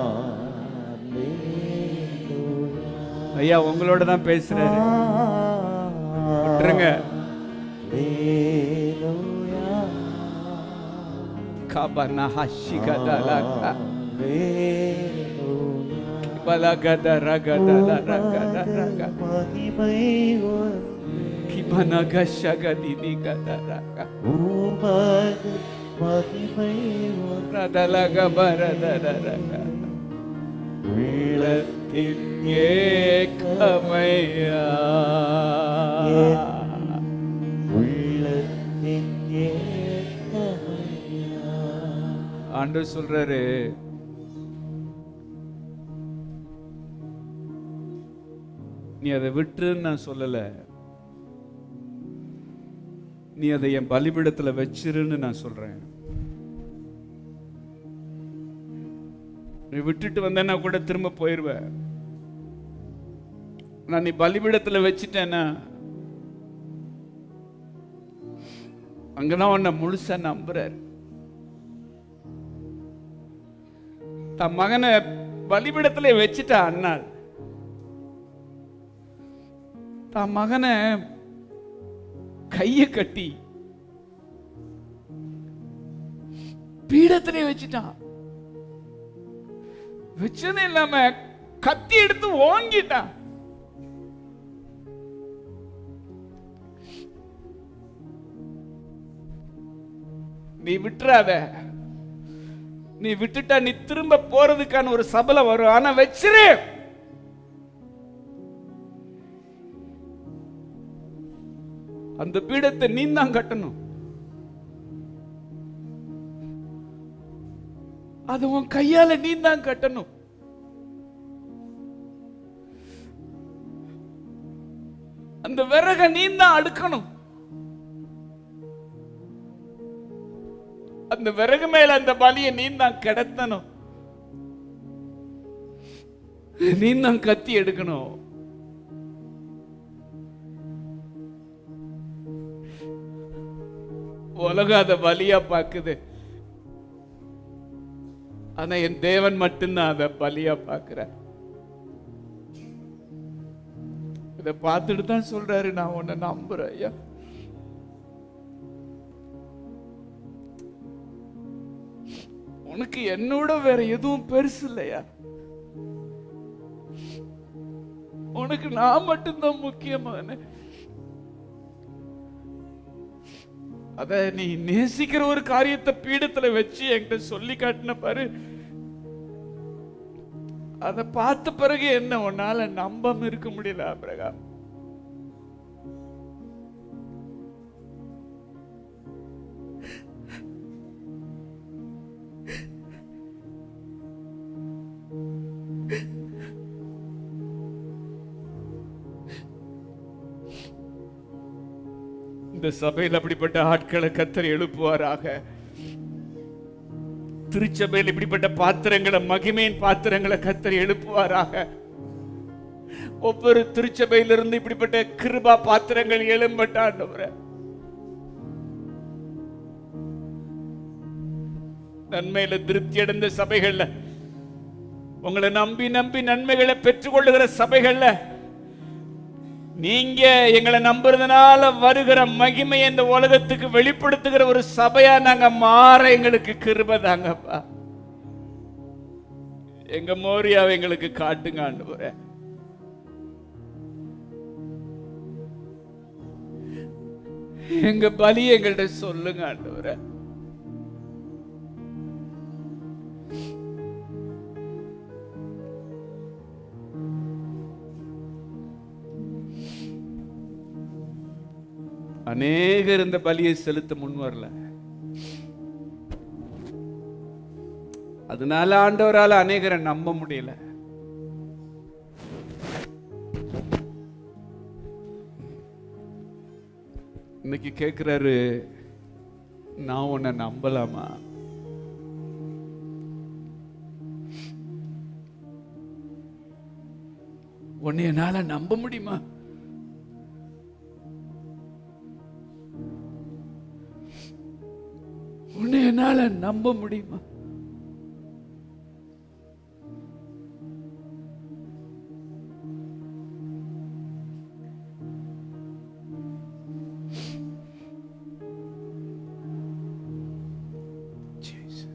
ஐயா உங்களோட தான் பேசுறாரு விட்டுருங்க கபனா ஹஷிகதலக பலகத ரகதல ரகத ரக மகிமை கிபன கஷகதினி கதரக உமது மகிமை ரதலக பரதரக உள்ளத்தின் ஏக்கமையா உள்ளத்தின் ஏக்கமையா ஆண்டவர் சொல்றாரு நீ அதை விட்டுருன்னு நான் சொல்லல நீ அதை என் பலிபிடத்துல வச்சிருன்னு நான் சொல்றேன் நீ விட்டுட்டு வந்தேன்னா கூட திரும்ப போயிருவ நான் நீ பலிபிடத்துல வச்சிட்டேன்னா அங்கதான் உன்னை முழுசா நம்புறாரு தன் மகனை பலிபிடத்துல வச்சுட்டா அண்ணா தன் மகனை கைய கட்டி பீடத்திலே வச்சுட்டான் வச்சது இல்லாம கத்தி எடுத்து ஓங்கிட்டான் நீ விட்டுறாத நீ விட்டுட்டா நீ திரும்ப போறதுக்கான ஒரு சபல வரும் ஆனா வச்சிரு அந்த பீடத்தை நீ தான் கட்டணும் அது உன் கையால நீ தான் கட்டணும் அந்த விறக நீ தான் அடுக்கணும் அந்த விறகு மேல அந்த பலியை நீ தான் கிடத்தணும் நீ தான் கத்தி எடுக்கணும் உலகம் அதை பலியா பாக்குது ஆனா என் தேவன் மட்டும்தான் அதை பலியா பார்க்கிற இதை பார்த்துட்டு தான் சொல்றாரு நான் உன்னை நம்புறேன் ஐயா உனக்கு என்னோட வேற எதுவும் பெருசு இல்லையா உனக்கு நான் மட்டும்தான் முக்கியமான அத நீ நேசிக்கிற ஒரு காரியத்தை பீடத்துல வச்சு என்கிட்ட சொல்லி காட்டின பாரு அத பார்த்த பிறகு என்ன உன்னால நம்பாம இருக்க முடியல அபிரகாம் இந்த சபையில் அப்படிப்பட்ட ஆட்களை கத்தர் எழுப்புவாராக திருச்சபையில் இப்படிப்பட்ட பாத்திரங்களை மகிமையின் பாத்திரங்களை கத்தர் எழுப்புவாராக ஒவ்வொரு திருச்சபையிலிருந்து இப்படிப்பட்ட கிருபா பாத்திரங்கள் எழும்பட்டாண்டவர நன்மையில திருப்தி அடைந்த சபைகள்ல உங்களை நம்பி நம்பி நன்மைகளை பெற்றுக்கொள்ளுகிற சபைகள்ல நீங்க எங்களை நம்புறதுனால வருகிற மகிமை இந்த உலகத்துக்கு வெளிப்படுத்துகிற ஒரு சபையா நாங்க மாற எங்களுக்கு கிருபை தாங்கப்பா எங்க மோரியாவை எங்களுக்கு காட்டுங்க ஆண்டவரே எங்க பலி எங்கள்கிட்ட சொல்லுங்க ஆண்டவரே அநேகர் இந்த பலியை செலுத்த முன் வரல அதனால ஆண்டவரால அநேகரை நம்ப முடியல இன்னைக்கு கேட்கிறாரு நான் உன்னை நம்பலாமா உன்னை என்னால நம்ப முடியுமா உன்னை என்னால நம்ப முடியுமா Jesus.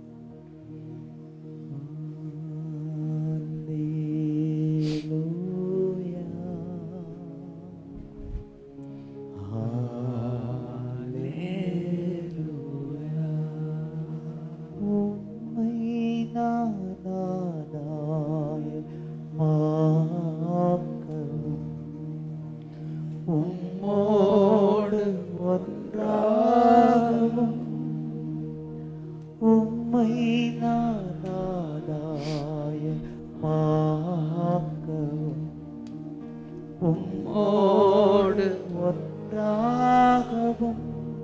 உம்மை நானாய் மாக்கவும் உம்மோடு ஒன்றாகவும் உம்மை நானாய் மாக்கவும் உம்மோடு ஒன்றாகவும்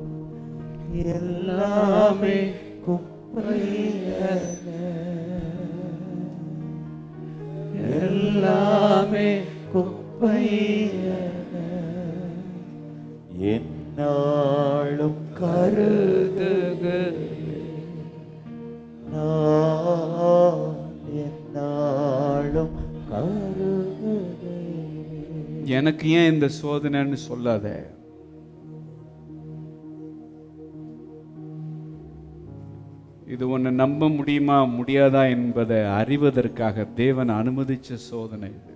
எல்லாமே குப்பையன எல்லாமே குப்பையன என்னாலும் கருதுக நான் என்னாலும் கருதுகிறேன் எனக்கு ஏன் இந்த சோதனைன்னு சொல்லாத இது உன்னை நம்ப முடியுமா முடியாதா என்பதை அறிவதற்காக தேவன் அனுமதிச்ச சோதனை இது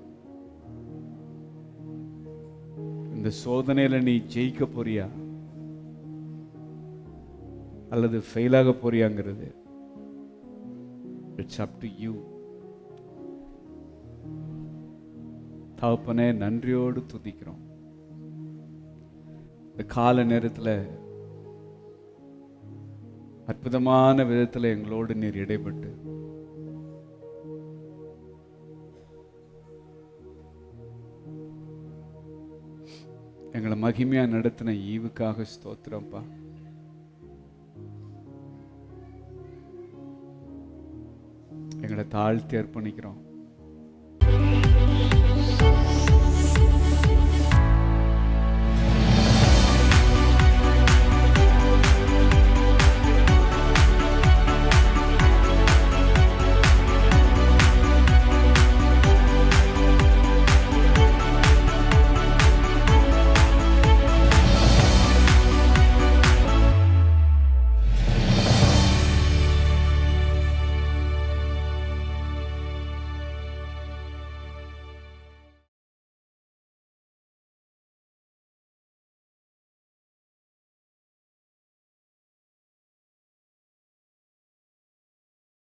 இந்த சோதனையில நீ ஜெயிக்க போறியா அல்லது ஃபெயிலாக போறியாங்கிறது இட்ஸ் அப் டு யூ தகப்பனே நன்றியோடு துதிக்கிறோம் இந்த கால நேரத்தில் அற்புதமான விதத்தில் எங்களோடு நீர் இடைப்பட்டு எங்களை மகிமையா நடத்தின ஈவுக்காக ஸ்தோத்திரம்ப்பா எங்களை தாழ்த்தி அர்ப்பணிக்கிறோம்